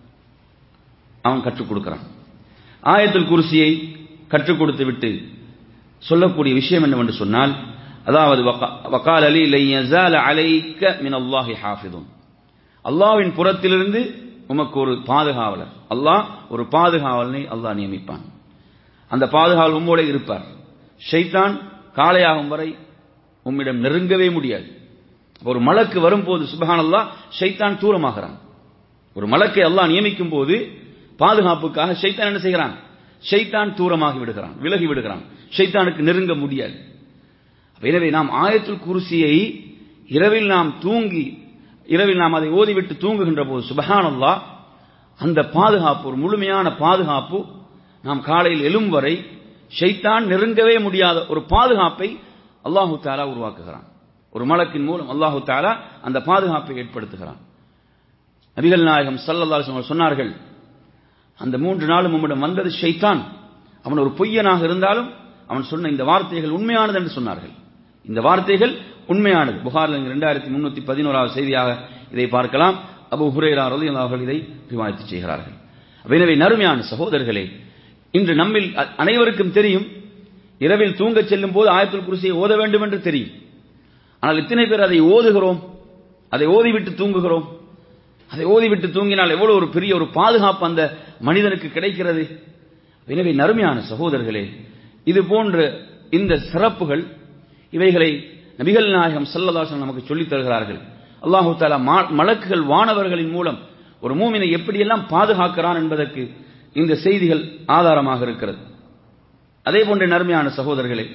அவன் கற்றுக் கொடுக்கிறான் ஆயத்தில் குருசியை கற்றுக் கொடுத்து விட்டு சொல்லக்கூடிய விஷயம் என்னவென்று சொன்னால் அதாவது வக்கால் அலி லையசால அலைக்க மின் அல்லாஹி ஹாஃபிதும் அல்லாவின் புறத்திலிருந்து உமக்கு ஒரு பாதுகாவலர் அல்லாஹ் ஒரு பாதுகாவலனை அல்லாஹ் நியமிப்பான் அந்த பாதுகாவல் உம்மோட இருப்பார் ஷைத்தான் காலையாகும் வரை உம்மிடம் நெருங்கவே முடியாது ஒரு மலக்கு வரும்போது சுபஹான் அல்லா ஷைத்தான் தூரமாகிறான் ஒரு மலக்கை அல்லாஹ் நியமிக்கும் போது பாதுகாப்புக்காக ஷைத்தான் என்ன செய்கிறான் ஷைத்தான் தூரமாகி விடுகிறான் விலகி விடுகிறான் ஷைத்தானுக்கு நெருங்க முடியாது எனவே நாம் ஆயத்துல் குருசியை இரவில் நாம் தூங்கி இரவில் நாம் அதை ஓதிவிட்டு தூங்குகின்ற போது சுபஹான் அல்லா அந்த பாதுகாப்பு ஒரு முழுமையான பாதுகாப்பு நாம் காலையில் எழும் வரை ஷைத்தான் நெருங்கவே முடியாத ஒரு பாதுகாப்பை அல்லாஹு தாலா உருவாக்குகிறான் ஒரு மலக்கின் மூலம் அல்லாஹு தாலா அந்த பாதுகாப்பை ஏற்படுத்துகிறான் நபிகள் நாயகம் சல்லல்லா சொன்னார்கள் அந்த மூன்று நாளும் உம்மிடம் வந்தது ஷைத்தான் அவன் ஒரு பொய்யனாக இருந்தாலும் அவன் சொன்ன இந்த வார்த்தைகள் உண்மையானது என்று சொன்னார்கள் இந்த வார்த்தைகள் உண்மையானது புகார் இரண்டாயிரத்தி முன்னூத்தி பதினோராவது செய்தியாக இதை பார்க்கலாம் அபு ஹுரேரா ரலியல்லாஹு அவர்கள் இதை ரிவாயத்து செய்கிறார்கள் எனவே நறுமையான சகோதரர்களே இன்று நம்மில் அ- அனைவருக்கும் தெரியும் இரவில் தூங்கச் செல்லும் போது ஆயத்துல் குருசியை ஓத வேண்டும் என்று தெரியும் ஆனால் இத்தனை பேர் அதை ஓதுகிறோம் அதை ஓதிவிட்டு தூங்குகிறோம் அதை ஓதிவிட்டு தூங்கினால் எவ்வளவு ஒரு பெரிய ஒரு பாதுகாப்பு அந்த மனிதனுக்கு கிடைக்கிறது எனவே நறுமையான சகோதரர்களே இது போன்ற இந்த சிறப்புகள் இவைகளை நபிகள் நாயகம் ஸல்லல்லாஹு நமக்கு சொல்லித் தருகிறார்கள் அல்லாஹு தாலா மா- மலக்குகள் வானவர்களின் மூலம் ஒரு மூமினை எப்படியெல்லாம் பாதுகாக்கிறான் என்பதற்கு இந்த செய்திகள் ஆதாரமாக இருக்கிறது அதே போன்ற நறுமையான சகோதரர்களே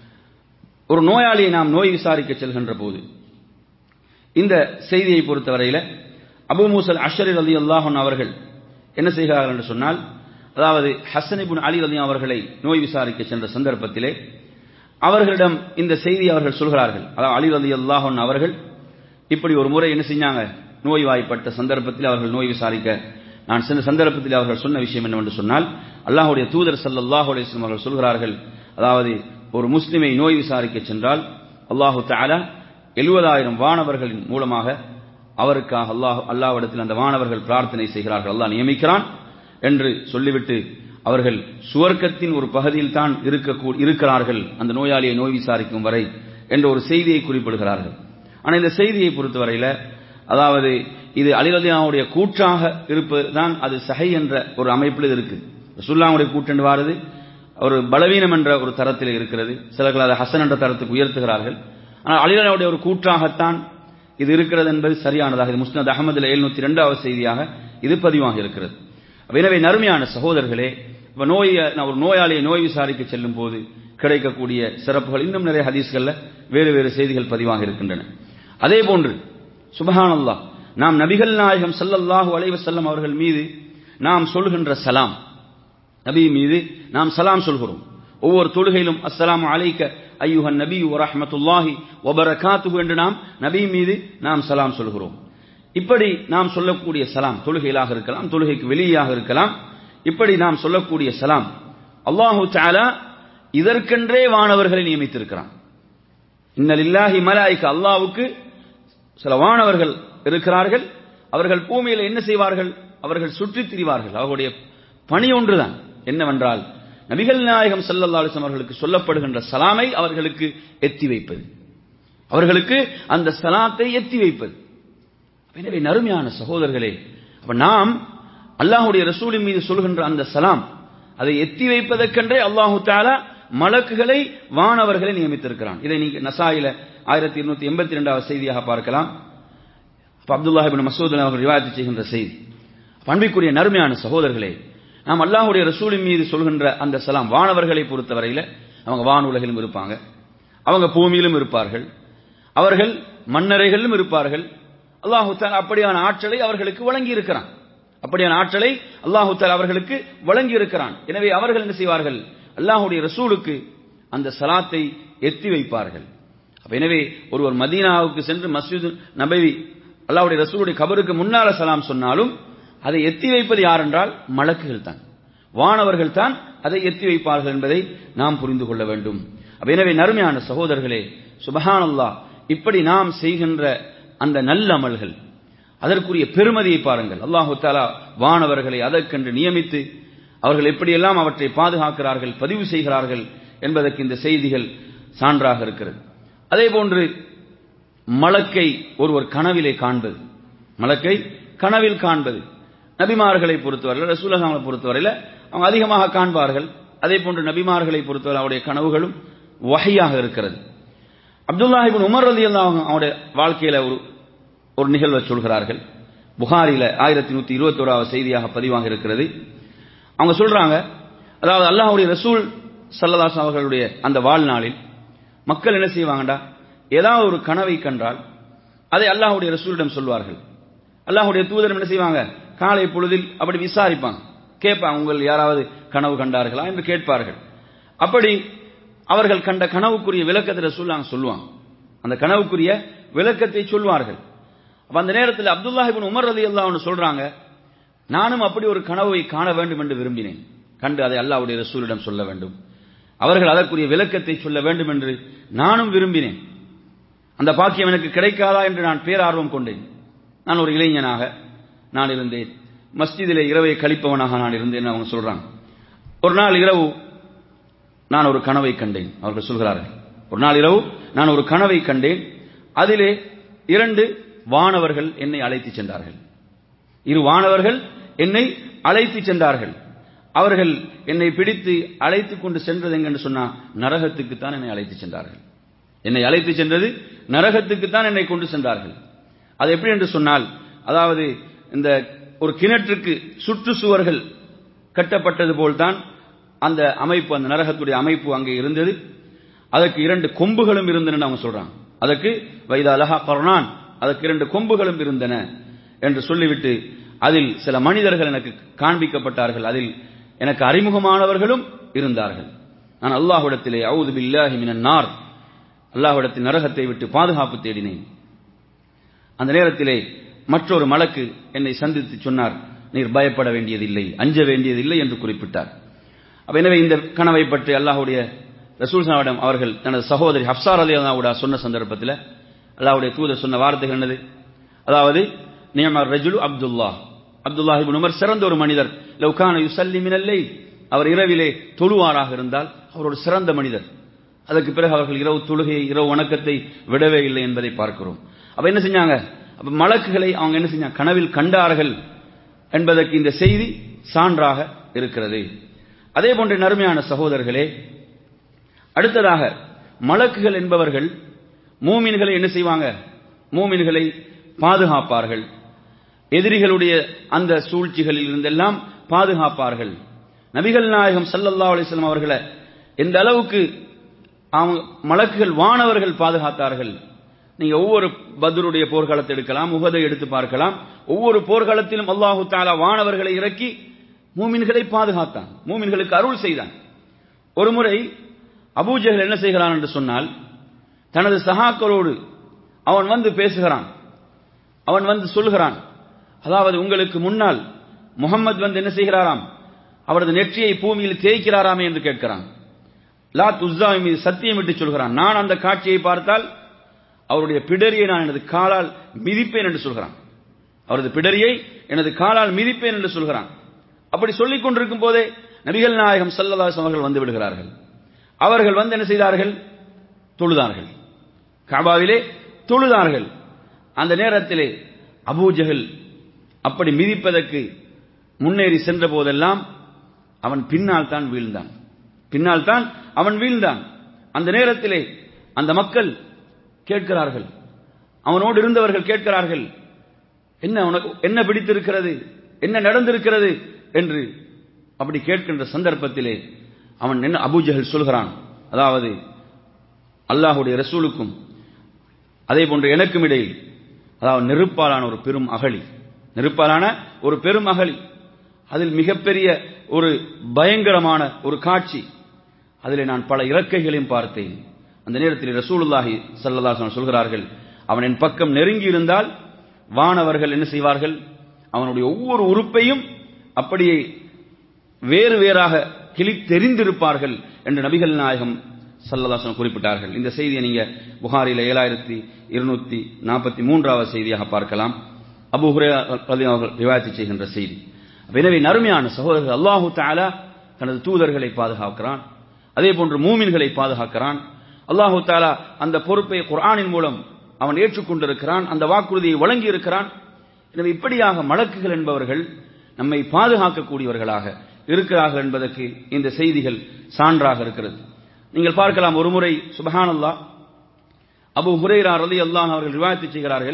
ஒரு நோயாளியை நாம் நோய் விசாரிக்க செல்கின்ற போது இந்த செய்தியை பொறுத்தவரையில அபு மூசல் அஷரி அலி அல்லாஹன் அவர்கள் என்ன செய்கிறார்கள் என்று சொன்னால் அதாவது ஹசன் இப்னு அலி அலி அவர்களை நோய் விசாரிக்க சென்ற சந்தர்ப்பத்திலே அவர்களிடம் இந்த செய்தி அவர்கள் சொல்கிறார்கள் அதாவது அலி அலி அல்லாஹன் அவர்கள் இப்படி ஒரு முறை என்ன செஞ்சாங்க நோய்வாய்ப்பட்ட சந்தர்ப்பத்தில் அவர்கள் நோய் விசாரிக்க நான் சென்ற சந்தர்ப்பத்தில் அவர்கள் சொன்ன விஷயம் என்னவென்று சொன்னால் அல்லாஹ்வுடைய தூதர் ஸல்லல்லாஹு அலைஹி வஸல்லம் அவர்கள் சொல்கிறார்கள் அதாவது ஒரு முஸ்லிமை நோய் விசாரிக்க சென்றால் அல்லாஹு தஆலா எழுபதாயிரம் வானவர்களின் மூலமாக அவருக்காக அல்லாஹ் அல்லாஹ்விடத்தில் அந்த வானவர்கள் பிரார்த்தனை செய்கிறார்கள் அல்லாஹ் நியமிக்கிறான் என்று சொல்லிவிட்டு அவர்கள் சுவர்க்கத்தின் ஒரு பகுதியில் தான் இருக்க இருக்கிறார்கள் அந்த நோயாளியை நோய் விசாரிக்கும் வரை என்ற ஒரு செய்தியை குறிப்பிடுகிறார்கள் ஆனால் இந்த செய்தியை பொறுத்தவரையில அதாவது இது அலிரதியாவுடைய கூற்றாக இருப்பது தான் அது சஹை என்ற ஒரு அமைப்பில் இது இருக்கு ரசூல்லாவுடைய கூற்று என்று வாருது ஒரு பலவீனம் என்ற ஒரு தரத்தில் இருக்கிறது சிலர்கள் அதை ஹசன் என்ற தரத்துக்கு உயர்த்துகிறார்கள் ஆனால் அலிரதியாவுடைய ஒரு கூற்றாகத்தான் இது இருக்கிறது என்பது சரியானதாக இது முஸ்னத் அகமதுல எழுநூத்தி ரெண்டாவது செய்தியாக இது பதிவாக இருக்கிறது எனவே நறுமையான சகோதரர்களே இப்ப நோயை நான் ஒரு நோயாளியை நோய் விசாரிக்க செல்லும் போது கிடைக்கக்கூடிய சிறப்புகள் இன்னும் நிறைய ஹதீஸ்கள்ல வேறு வேறு செய்திகள் பதிவாக இருக்கின்றன அதே போன்று சுபஹானல்லாஹ் நாம் நபிகள் நாயகம் ஸல்லல்லாஹு அலைஹி வஸல்லம் அவர்கள் மீது நாம் சொல்கின்ற சலாம் நபி மீது நாம் சலாம் சொல்கிறோம் ஒவ்வொரு தொழுகையிலும் அஸ்ஸலாமு அலைக்க ஐயுஹன் நபி வரஹ்மத்துல்லாஹி வபரகாத்துஹு என்று நாம் நபி மீது நாம் சலாம் சொல்கிறோம் இப்படி நாம் சொல்லக்கூடிய சலாம் தொழுகையிலாக இருக்கலாம் தொழுகைக்கு வெளியாக இருக்கலாம் இப்படி நாம் சொல்லக்கூடிய சலாம் அல்லாஹு தஆலா இதற்கென்றே வானவர்களை நியமித்திருக்கிறான் இன்னலில்லாஹி மலாய்க்க அல்லாஹ்வுக்கு சில வானவர்கள் இருக்கிறார்கள் அவர்கள் பூமியில் என்ன செய்வார்கள் அவர்கள் சுற்றித் திரிவார்கள் அவர்களுடைய பணி ஒன்றுதான் என்னவென்றால் நபிகள் நாயகம் ஸல்லல்லாஹு அலைஹி வஸல்லம் அவர்களுக்கு சொல்லப்படுகின்ற சலாமை அவர்களுக்கு எத்தி வைப்பது அவர்களுக்கு அந்த சலாத்தை எத்தி வைப்பது எனவே நறுமையான சகோதரர்களே அப்ப நாம் அல்லாஹ்வுடைய ரசூலின் மீது சொல்கின்ற அந்த சலாம் அதை எத்தி வைப்பதற்கென்றே அல்லாஹு தாலா மலக்குகளை வானவர்களை நியமித்திருக்கிறான் இதை நீங்க நசாயில ஆயிரத்தி இருநூத்தி எண்பத்தி ரெண்டாவது செய்தியாக பார்க்கலாம் அப்ப அப்துல்லாஹ் இப்னு மசூத் அவர்கள் ரிவாயத்து செய்கின்ற செய்தி பண்பிற்குரிய நறுமையான சகோதரர்களே நாம் அல்லாஹ்வுடைய ரசூலின் மீது சொல்கின்ற அந்த சலாம் வானவர்களை பொறுத்தவரையில அவங்க வான் உலகிலும் இருப்பாங்க அவங்க பூமியிலும் இருப்பார்கள் அவர்கள் மன்னரைகளிலும் இருப்பார்கள் அல்லாஹு தாலா அப்படியான ஆற்றலை அவர்களுக்கு வழங்கி இருக்கிறான் அப்படியான ஆற்றலை அல்லாஹு தாலா அவர்களுக்கு வழங்கி இருக்கிறான் எனவே அவர்கள் என்ன செய்வார்கள் அல்லாஹுடைய ரசூலுக்கு அந்த சலாத்தை எத்தி வைப்பார்கள் அப்ப எனவே ஒருவர் மதீனாவுக்கு சென்று மஸ்ஜித் நபவி அல்லாஹ்வுடைய ரசூலுடைய கபருக்கு முன்னால சலாம் சொன்னாலும் அதை எத்தி வைப்பது யார் என்றால் மலக்குகள் தான் வானவர்கள் தான் அதை எத்தி வைப்பார்கள் என்பதை நாம் புரிந்து கொள்ள வேண்டும் அப்ப எனவே நறுமையான சகோதரர்களே சுபஹானல்லாஹ் இப்படி நாம் செய்கின்ற அந்த நல்ல அமல்கள் அதற்குரிய பெருமதியை பாருங்கள் அல்லாஹு தாலா வானவர்களை அதற்கென்று நியமித்து அவர்கள் எப்படியெல்லாம் அவற்றை பாதுகாக்கிறார்கள் பதிவு செய்கிறார்கள் என்பதற்கு இந்த செய்திகள் சான்றாக இருக்கிறது அதே போன்று மலக்கை ஒருவர் கனவிலே காண்பது மலக்கை கனவில் காண்பது நபிமார்களை பொறுத்தவரையில் ரசூலகாமலை பொறுத்தவரையில் அவங்க அதிகமாக காண்பார்கள் அதே போன்று நபிமார்களை பொறுத்தவரை அவருடைய கனவுகளும் வகையாக இருக்கிறது அப்துல்லாஹிபின் உமர் ரதி அவருடைய வாழ்க்கையில ஒரு ஒரு நிகழ்வை சொல்கிறார்கள் புகாரில ஆயிரத்தி நூத்தி இருபத்தி ஓராவது செய்தியாக பதிவாக இருக்கிறது அவங்க சொல்றாங்க அதாவது அல்லாஹுடைய ரசூல் சல்லதாஸ் அவர்களுடைய அந்த வாழ்நாளில் மக்கள் என்ன செய்வாங்கடா ஏதாவது ஒரு கனவை கண்டால் அதை அல்லாஹுடைய ரசூலிடம் சொல்வார்கள் அல்லாஹுடைய தூதரம் என்ன செய்வாங்க காலை பொழுதில் அப்படி விசாரிப்பாங்க கேட்பாங்க உங்கள் யாராவது கனவு கண்டார்களா என்று கேட்பார்கள் அப்படி அவர்கள் கண்ட கனவுக்குரிய விளக்கத்தை ரசூல்லாங்க சொல்லுவாங்க அந்த கனவுக்குரிய விளக்கத்தை சொல்வார்கள் அப்ப அந்த நேரத்தில் அப்துல்லாஹிபின் உமர் ரதி அல்லாஹ்னு சொல்றாங்க நானும் அப்படி ஒரு கனவை காண வேண்டும் என்று விரும்பினேன் கண்டு அதை அல்லாஹ்வுடைய ரசூலிடம் சொல்ல வேண்டும் அவர்கள் அதற்குரிய விளக்கத்தை சொல்ல வேண்டும் என்று நானும் விரும்பினேன் அந்த பாக்கியம் எனக்கு கிடைக்காதா என்று நான் பேரார்வம் கொண்டேன் நான் ஒரு இளைஞனாக நான் இருந்தேன் மஸ்ஜிதிலே இரவை கழிப்பவனாக நான் இருந்தேன் அவங்க சொல்றாங்க ஒரு நாள் இரவு நான் ஒரு கனவை கண்டேன் அவர்கள் சொல்கிறார்கள் ஒரு நாள் இரவு நான் ஒரு கனவை கண்டேன் அதிலே இரண்டு வானவர்கள் என்னை அழைத்து சென்றார்கள் இரு வானவர்கள் என்னை அழைத்து சென்றார்கள் அவர்கள் என்னை பிடித்து அழைத்து கொண்டு சென்றது எங்கன்னு சொன்னா நரகத்துக்கு தான் என்னை அழைத்து சென்றார்கள் என்னை அழைத்து சென்றது நரகத்துக்கு தான் என்னை கொண்டு சென்றார்கள் அது எப்படி என்று சொன்னால் அதாவது இந்த ஒரு கிணற்றுக்கு சுற்றுச்சுவர்கள் கட்டப்பட்டது போல்தான் அந்த அமைப்பு அந்த நரகத்துடைய அமைப்பு அங்கே இருந்தது அதற்கு இரண்டு கொம்புகளும் இருந்தன அவங்க சொல்றாங்க அதற்கு வைத அலஹா கருணான் அதற்கு இரண்டு கொம்புகளும் இருந்தன என்று சொல்லிவிட்டு அதில் சில மனிதர்கள் எனக்கு காண்பிக்கப்பட்டார்கள் அதில் எனக்கு அறிமுகமானவர்களும் இருந்தார்கள் நான் அல்லாஹ்விடத்திலே அவுது பில்லாஹி மினன் நார் அல்லாஹ்விடத்தில் நரகத்தை விட்டு பாதுகாப்பு தேடினேன் அந்த நேரத்திலே மற்றொரு மலக்கு என்னை சந்தித்து சொன்னார் நீர் பயப்பட வேண்டியதில்லை அஞ்ச வேண்டியதில்லை என்று குறிப்பிட்டார் அப்ப எனவே இந்த கனவை பற்றி அல்லாஹுடைய ரசூல் சாவிடம் அவர்கள் தனது சகோதரி ஹப்சார் அலி அல்லாவுடைய சொன்ன சந்தர்ப்பத்தில் அல்லாவுடைய தூதர் சொன்ன வார்த்தைகள் என்னது அதாவது நியமர் ரஜுலு அப்துல்லா அப்துல்லாஹிபின் உமர் சிறந்த ஒரு மனிதர் லவ்கான யுசல்லி மினல்லை அவர் இரவிலே தொழுவாராக இருந்தால் அவர் ஒரு சிறந்த மனிதர் அதற்கு பிறகு அவர்கள் இரவு தொழுகையை இரவு வணக்கத்தை விடவே இல்லை என்பதை பார்க்கிறோம் அப்ப என்ன செஞ்சாங்க அப்ப மலக்குகளை அவங்க என்ன செஞ்சாங்க கனவில் கண்டார்கள் என்பதற்கு இந்த செய்தி சான்றாக இருக்கிறது அதே போன்ற நறுமையான சகோதரர்களே அடுத்ததாக மலக்குகள் என்பவர்கள் மூமின்களை என்ன செய்வாங்க மூமின்களை பாதுகாப்பார்கள் எதிரிகளுடைய அந்த சூழ்ச்சிகளில் இருந்தெல்லாம் பாதுகாப்பார்கள் நபிகள் நாயகம் சல்லல்லா அலிஸ்லாம் அவர்களை எந்த அளவுக்கு அவங்க மலக்குகள் வானவர்கள் பாதுகாத்தார்கள் நீங்க ஒவ்வொரு பத்ருடைய போர்க்களத்தை எடுக்கலாம் உகதை எடுத்து பார்க்கலாம் ஒவ்வொரு போர்க்களத்திலும் அல்லாஹு தாலா வானவர்களை இறக்கி மூமின்களை பாதுகாத்தான் மூமின்களுக்கு அருள் செய்தான் ஒரு முறை அபூஜகல் என்ன செய்கிறான் என்று சொன்னால் தனது சகாக்களோடு அவன் வந்து பேசுகிறான் அவன் வந்து சொல்கிறான் அதாவது உங்களுக்கு முன்னால் முகம்மது வந்து என்ன செய்கிறாராம் அவரது நெற்றியை பூமியில் தேய்க்கிறாராமே என்று கேட்கிறான் லா துஸ்ஸா மீது சத்தியம் விட்டு சொல்கிறான் நான் அந்த காட்சியை பார்த்தால் அவருடைய பிடரியை நான் எனது காலால் மிதிப்பேன் என்று சொல்கிறான் அவரது பிடரியை எனது காலால் மிதிப்பேன் என்று சொல்கிறான் அப்படி சொல்லிக் கொண்டிருக்கும் போதே நபிகள் நாயகம் சல்லதாஸ் அவர்கள் வந்து விடுகிறார்கள் அவர்கள் வந்து என்ன செய்தார்கள் தொழுதார்கள் காபாவிலே தொழுதார்கள் அந்த நேரத்திலே அபூஜகல் அப்படி மிதிப்பதற்கு முன்னேறி சென்ற போதெல்லாம் அவன் பின்னால் தான் வீழ்ந்தான் பின்னால் தான் அவன் வீழ்ந்தான் அந்த நேரத்திலே அந்த மக்கள் கேட்கிறார்கள் அவனோடு இருந்தவர்கள் கேட்கிறார்கள் என்ன உனக்கு என்ன பிடித்திருக்கிறது என்ன நடந்திருக்கிறது என்று அப்படி கேட்கின்ற சந்தர்ப்பத்திலே அவன் என்ன அபூஜகல் சொல்கிறான் அதாவது அல்லாஹுடைய ரசூலுக்கும் அதே போன்று எனக்கும் இடையில் அதாவது நெருப்பாலான ஒரு பெரும் அகழி நெருப்பாலான ஒரு பெரும் அகழி அதில் மிகப்பெரிய ஒரு பயங்கரமான ஒரு காட்சி அதில் நான் பல இறக்கைகளையும் பார்த்தேன் அந்த நேரத்தில் ரசூலுல்லாஹி சல்லல்லாஹு சொல்கிறார்கள் அவன் என் பக்கம் நெருங்கி இருந்தால் வானவர்கள் என்ன செய்வார்கள் அவனுடைய ஒவ்வொரு உறுப்பையும் அப்படியே வேறு வேறாக கிளி தெரிந்திருப்பார்கள் என்று நபிகள் நாயகம் சல்லதாசன் குறிப்பிட்டார்கள் இந்த செய்தியை நீங்க புகாரில ஏழாயிரத்தி இருநூத்தி நாற்பத்தி மூன்றாவது செய்தியாக பார்க்கலாம் அபு ஹுரே அவர்கள் விவாதித்து செய்கின்ற செய்தி எனவே நறுமையான சகோதரர்கள் அல்லாஹு தாலா தனது தூதர்களை பாதுகாக்கிறான் அதே போன்று மூமின்களை பாதுகாக்கிறான் அல்லாஹு தாலா அந்த பொறுப்பை குர்ஆனின் மூலம் அவன் ஏற்றுக்கொண்டிருக்கிறான் அந்த வாக்குறுதியை வழங்கி இருக்கிறான் எனவே இப்படியாக மலக்குகள் என்பவர்கள் நம்மை பாதுகாக்கக்கூடியவர்களாக இருக்கிறார்கள் என்பதற்கு இந்த செய்திகள் சான்றாக இருக்கிறது நீங்கள் பார்க்கலாம் ஒருமுறை சுபஹானல்லா அபு ஹுரைரா ரலி அல்லாஹ் அவர்கள் ரிவாயத்து செய்கிறார்கள்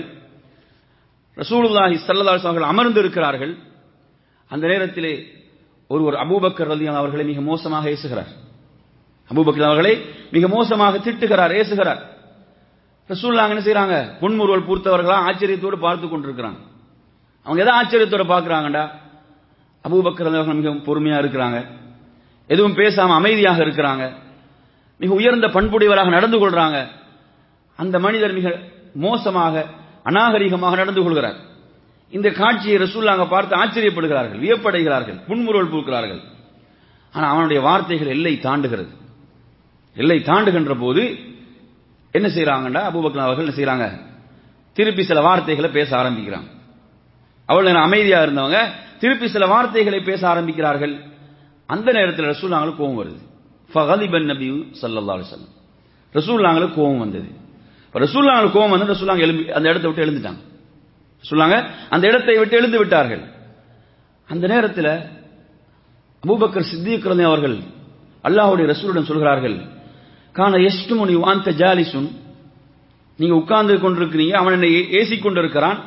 ரசூலுல்லாஹி சல்லல்லாஹு அவர்கள் அமர்ந்து இருக்கிறார்கள் அந்த நேரத்திலே ஒருவர் அபூபக்கர் ரலி அவர்களை மிக மோசமாக ஏசுகிறார் அபூபக்கர் அவர்களை மிக மோசமாக திட்டுகிறார் ஏசுகிறார் ரசூல்லாங்க என்ன செய்யறாங்க புன்முறுவல் பூர்த்தவர்களா ஆச்சரியத்தோடு பார்த்து கொண்டிருக்கிறாங்க அவங்க எதை ஆச்சரியத்தோட பார்க்கறாங்கடா அபூபக்கர் அவர்கள் மிக பொறுமையா இருக்கிறாங்க எதுவும் பேசாம அமைதியாக இருக்கிறாங்க மிக உயர்ந்த பண்புடையவராக நடந்து கொள்றாங்க அந்த மனிதர் மிக மோசமாக அநாகரிகமாக நடந்து கொள்கிறார் இந்த காட்சியை ரசூல்லாங்க பார்த்து ஆச்சரியப்படுகிறார்கள் வியப்படைகிறார்கள் புன்முறுவல் பூக்கிறார்கள் ஆனா அவனுடைய வார்த்தைகள் எல்லை தாண்டுகிறது எல்லை தாண்டுகின்ற போது என்ன செய்யறாங்கடா அபூபக்கர் அவர்கள் என்ன செய்யறாங்க திருப்பி சில வார்த்தைகளை பேச ஆரம்பிக்கிறாங்க அவ்வளவு நேரம் அமைதியா இருந்தவங்க திருப்பி சில வார்த்தைகளை பேச ஆரம்பிக்கிறார்கள் அந்த நேரத்தில் ரசூல்லாங்களுக்கு கோபம் வருது ஃபகலிபன் நபி ஸல்லல்லாஹு அலைஹி வஸல்லம் ரசூல்லாங்களுக்கு கோபம் வந்தது இப்ப ரசூல்லாங்களுக்கு கோபம் வந்து ரசூல்லாங்க எழும்பி அந்த இடத்தை விட்டு எழுந்துட்டாங்க சொல்லாங்க அந்த இடத்தை விட்டு எழுந்து விட்டார்கள் அந்த நேரத்தில் அபூபக்கர் சித்திக் ரலி அவர்கள் அல்லாஹ்வுடைய ரசூலுடன் சொல்கிறார்கள் கான எஸ்டுமுனி வாந்த ஜாலிசுன் நீங்க உட்கார்ந்து கொண்டிருக்கிறீங்க அவன் என்னை ஏசிக் கொண்டிருக்கிறான்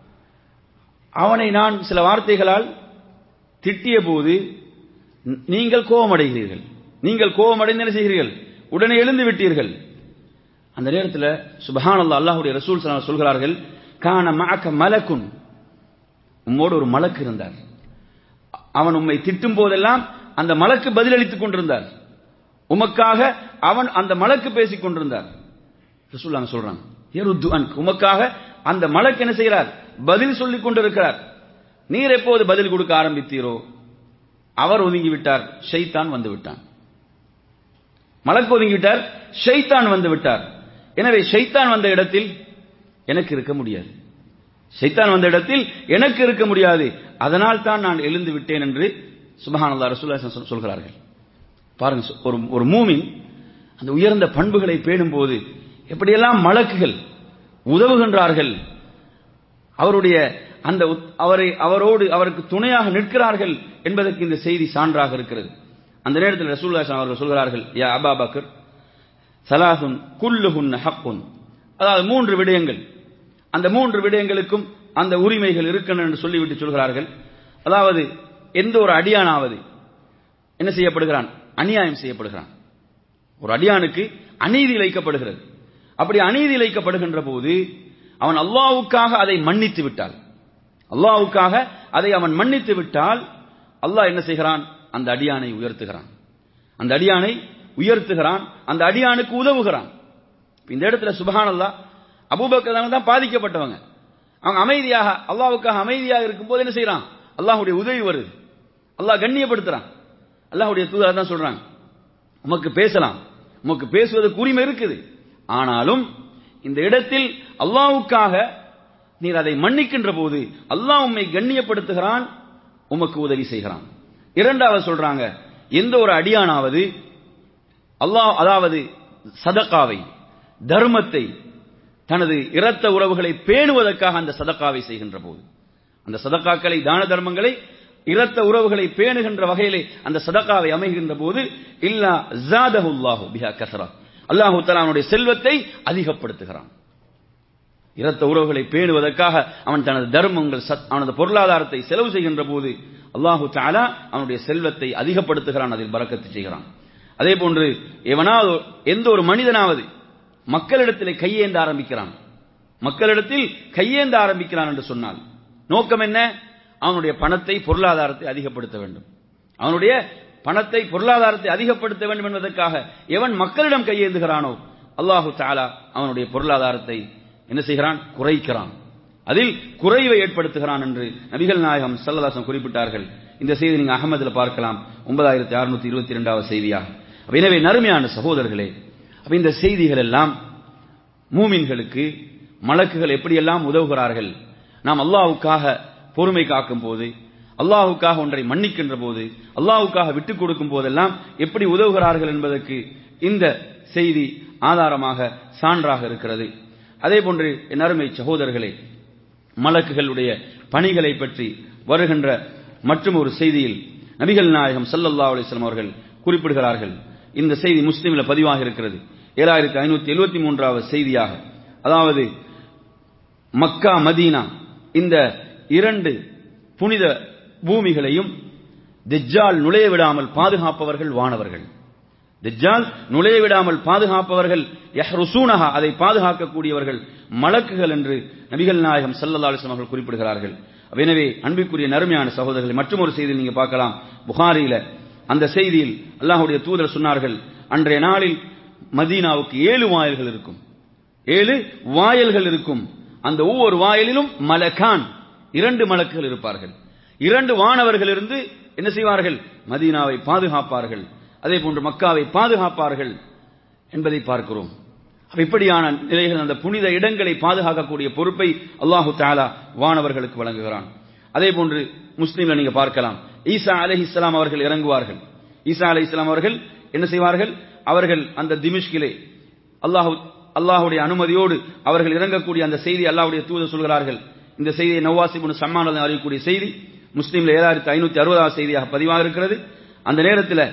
அவனை நான் சில வார்த்தைகளால் திட்டிய போது நீங்கள் கோபமடைகிறீர்கள் நீங்கள் கோபமடைந்து என்ன செய்கிறீர்கள் உடனே எழுந்து விட்டீர்கள் அந்த நேரத்தில் சுபஹானல்லா அல்லாஹ்வுடைய ரசூல் ஸல்லல்லாஹு அலைஹி சொல்கிறார்கள் கான மஅக மலக்குன் உம்மோடு ஒரு மலக்கு இருந்தார் அவன் உம்மை திட்டும் போதெல்லாம் அந்த மலக்கு பதிலளித்துக் கொண்டிருந்தார் உமக்காக அவன் அந்த மலக்கு பேசிக் கொண்டிருந்தார் ரசூலுல்லாஹ் சொல்றாங்க யருத்து அன்க் உமக்காக அந்த மலக்கு என்ன செய்கிறார் பதில் சொல்லிக் கொண்டிருக்கிறார் நீர் எப்போது பதில் கொடுக்க ஆரம்பித்தீரோ அவர் ஒதுங்கி விட்டார் ஷைத்தான் வந்து விட்டான் மலக்கு ஒதுங்கி விட்டார் ஷைத்தான் வந்து விட்டார் எனவே ஷைத்தான் வந்த இடத்தில் எனக்கு இருக்க முடியாது ஷைத்தான் வந்த இடத்தில் எனக்கு இருக்க முடியாது அதனால் தான் நான் எழுந்து விட்டேன் என்று சுபஹானல்லா ரசூலுல்லாஹி சொல்கிறார்கள் பாருங்க ஒரு ஒரு மூமின் அந்த உயர்ந்த பண்புகளை பேணும் போது எப்படியெல்லாம் மலக்குகள் உதவுகின்றார்கள் அவருடைய அந்த அவரை அவரோடு அவருக்கு துணையாக நிற்கிறார்கள் என்பதற்கு இந்த செய்தி சான்றாக இருக்கிறது அந்த நேரத்தில் ரசூல்லா அவர்கள் சொல்கிறார்கள் யா அபா பக்கர் சலாஹுன் குல்லுஹுன் ஹக்குன் அதாவது மூன்று விடயங்கள் அந்த மூன்று விடயங்களுக்கும் அந்த உரிமைகள் இருக்கணும் என்று சொல்லிவிட்டு சொல்கிறார்கள் அதாவது எந்த ஒரு அடியானாவது என்ன செய்யப்படுகிறான் அநியாயம் செய்யப்படுகிறான் ஒரு அடியானுக்கு அநீதி இழைக்கப்படுகிறது அப்படி அநீதி இழைக்கப்படுகின்ற போது அவன் அல்லாவுக்காக அதை மன்னித்து விட்டால் அல்லாவுக்காக அதை அவன் மன்னித்து விட்டால் அல்லாஹ் என்ன செய்கிறான் அந்த அடியானை உயர்த்துகிறான் அந்த அடியானை உயர்த்துகிறான் அந்த அடியானுக்கு உதவுகிறான் இந்த இடத்துல சுபஹான் அல்லா அபூபக்கர் தான் பாதிக்கப்பட்டவங்க அவங்க அமைதியாக அல்லாவுக்காக அமைதியாக இருக்கும்போது என்ன செய்யறான் அல்லாஹுடைய உதவி வருது அல்லாஹ் கண்ணியப்படுத்துறான் அல்லாஹுடைய தூதர் தான் சொல்றாங்க உமக்கு பேசலாம் உமக்கு பேசுவதற்கு உரிமை இருக்குது ஆனாலும் இந்த இடத்தில் அல்லாவுக்காக நீர் அதை மன்னிக்கின்ற போது அல்லாஹ் உம்மை கண்ணியப்படுத்துகிறான் உமக்கு உதவி செய்கிறான் இரண்டாவது சொல்றாங்க எந்த ஒரு அடியானாவது அல்லாஹ் அதாவது சதக்காவை தர்மத்தை தனது இரத்த உறவுகளை பேணுவதற்காக அந்த சதக்காவை செய்கின்ற போது அந்த சதக்காக்களை தான தர்மங்களை இரத்த உறவுகளை பேணுகின்ற வகையிலே அந்த சதக்காவை அமைகின்ற போது இல்லா ஜாதஹுல்லாஹு பிஹா கசரா அல்லாஹு தலானுடைய செல்வத்தை அதிகப்படுத்துகிறான் இரத்த உறவுகளை பேணுவதற்காக அவன் தனது தர்மங்கள் அவனது பொருளாதாரத்தை செலவு செய்கின்ற போது அல்லாஹு தாலா அவனுடைய செல்வத்தை அதிகப்படுத்துகிறான் அதில் பறக்கத்து செய்கிறான் அதே போன்று எவனாவது எந்த ஒரு மனிதனாவது மக்களிடத்தில் கையேந்த ஆரம்பிக்கிறான் மக்களிடத்தில் கையேந்த ஆரம்பிக்கிறான் என்று சொன்னால் நோக்கம் என்ன அவனுடைய பணத்தை பொருளாதாரத்தை அதிகப்படுத்த வேண்டும் அவனுடைய பணத்தை பொருளாதாரத்தை அதிகப்படுத்த வேண்டும் என்பதற்காக எவன் மக்களிடம் கையேந்துகிறானோ அல்லாஹு தாலா அவனுடைய பொருளாதாரத்தை என்ன செய்கிறான் குறைக்கிறான் அதில் குறைவை ஏற்படுத்துகிறான் என்று நபிகள் நாயகம் சல்லதாசம் குறிப்பிட்டார்கள் இந்த செய்தி நீங்க அகமதுல பார்க்கலாம் ஒன்பதாயிரத்தி அறுநூத்தி இருபத்தி இரண்டாவது செய்தியாக எனவே நறுமையான சகோதரர்களே அப்ப இந்த செய்திகள் எல்லாம் மூமின்களுக்கு மலக்குகள் எப்படியெல்லாம் உதவுகிறார்கள் நாம் அல்லாவுக்காக பொறுமை காக்கும் போது அல்லாஹுக்காக ஒன்றை மன்னிக்கின்ற போது அல்லாஹுக்காக விட்டுக் கொடுக்கும் போதெல்லாம் எப்படி உதவுகிறார்கள் என்பதற்கு இந்த செய்தி ஆதாரமாக சான்றாக இருக்கிறது அதே போன்று என் அருமை சகோதரர்களே மலக்குகளுடைய பணிகளை பற்றி வருகின்ற மற்றும் ஒரு செய்தியில் நபிகள் நாயகம் சல்லல்லா அலிஸ்லாம் அவர்கள் குறிப்பிடுகிறார்கள் இந்த செய்தி முஸ்லீமில் பதிவாக இருக்கிறது ஏழாயிரத்தி ஐநூத்தி எழுபத்தி மூன்றாவது செய்தியாக அதாவது மக்கா மதீனா இந்த இரண்டு புனித பூமிகளையும் தெஜ்ஜால் நுழைய விடாமல் பாதுகாப்பவர்கள் வானவர்கள் தெஜ்ஜால் நுழைய விடாமல் பாதுகாப்பவர்கள் யஹ்ருசூனஹா அதை பாதுகாக்கக்கூடியவர்கள் மலக்குகள் என்று நபிகள் நாயகம் சல்லல்லா அலிஸ்லாம் அவர்கள் குறிப்பிடுகிறார்கள் எனவே அன்பிற்குரிய நறுமையான சகோதரர்களை மற்றும் ஒரு செய்தியில் நீங்க பார்க்கலாம் புகாரியில அந்த செய்தியில் அல்லாஹுடைய தூதர் சொன்னார்கள் அன்றைய நாளில் மதீனாவுக்கு ஏழு வாயில்கள் இருக்கும் ஏழு வாயல்கள் இருக்கும் அந்த ஒவ்வொரு வாயிலிலும் மலகான் இரண்டு மலக்குகள் இருப்பார்கள் இரண்டு வானவர்கள் இருந்து என்ன செய்வார்கள் மதீனாவை பாதுகாப்பார்கள் அதே போன்று மக்காவை பாதுகாப்பார்கள் என்பதை பார்க்கிறோம் இப்படியான நிலைகள் அந்த புனித இடங்களை பாதுகாக்கக்கூடிய பொறுப்பை அல்லாஹு தாலா வானவர்களுக்கு வழங்குகிறான் அதே போன்று முஸ்லீம்ல நீங்க பார்க்கலாம் ஈசா அலஹி இஸ்லாம் அவர்கள் இறங்குவார்கள் ஈசா அலி இஸ்லாம் அவர்கள் என்ன செய்வார்கள் அவர்கள் அந்த திமிஷ்கிலே அல்லாஹு அல்லாஹுடைய அனுமதியோடு அவர்கள் இறங்கக்கூடிய அந்த செய்தி அல்லாஹுடைய தூதர் சொல்கிறார்கள் இந்த செய்தியை நவாசிபுன் சம்மான் அறியக்கூடிய செய்தி முஸ்லீம்ல ஏழாயிரத்தி ஐநூத்தி அறுபதாவது செய்தியாக பதிவாக இருக்கிறது அந்த நேரத்தில்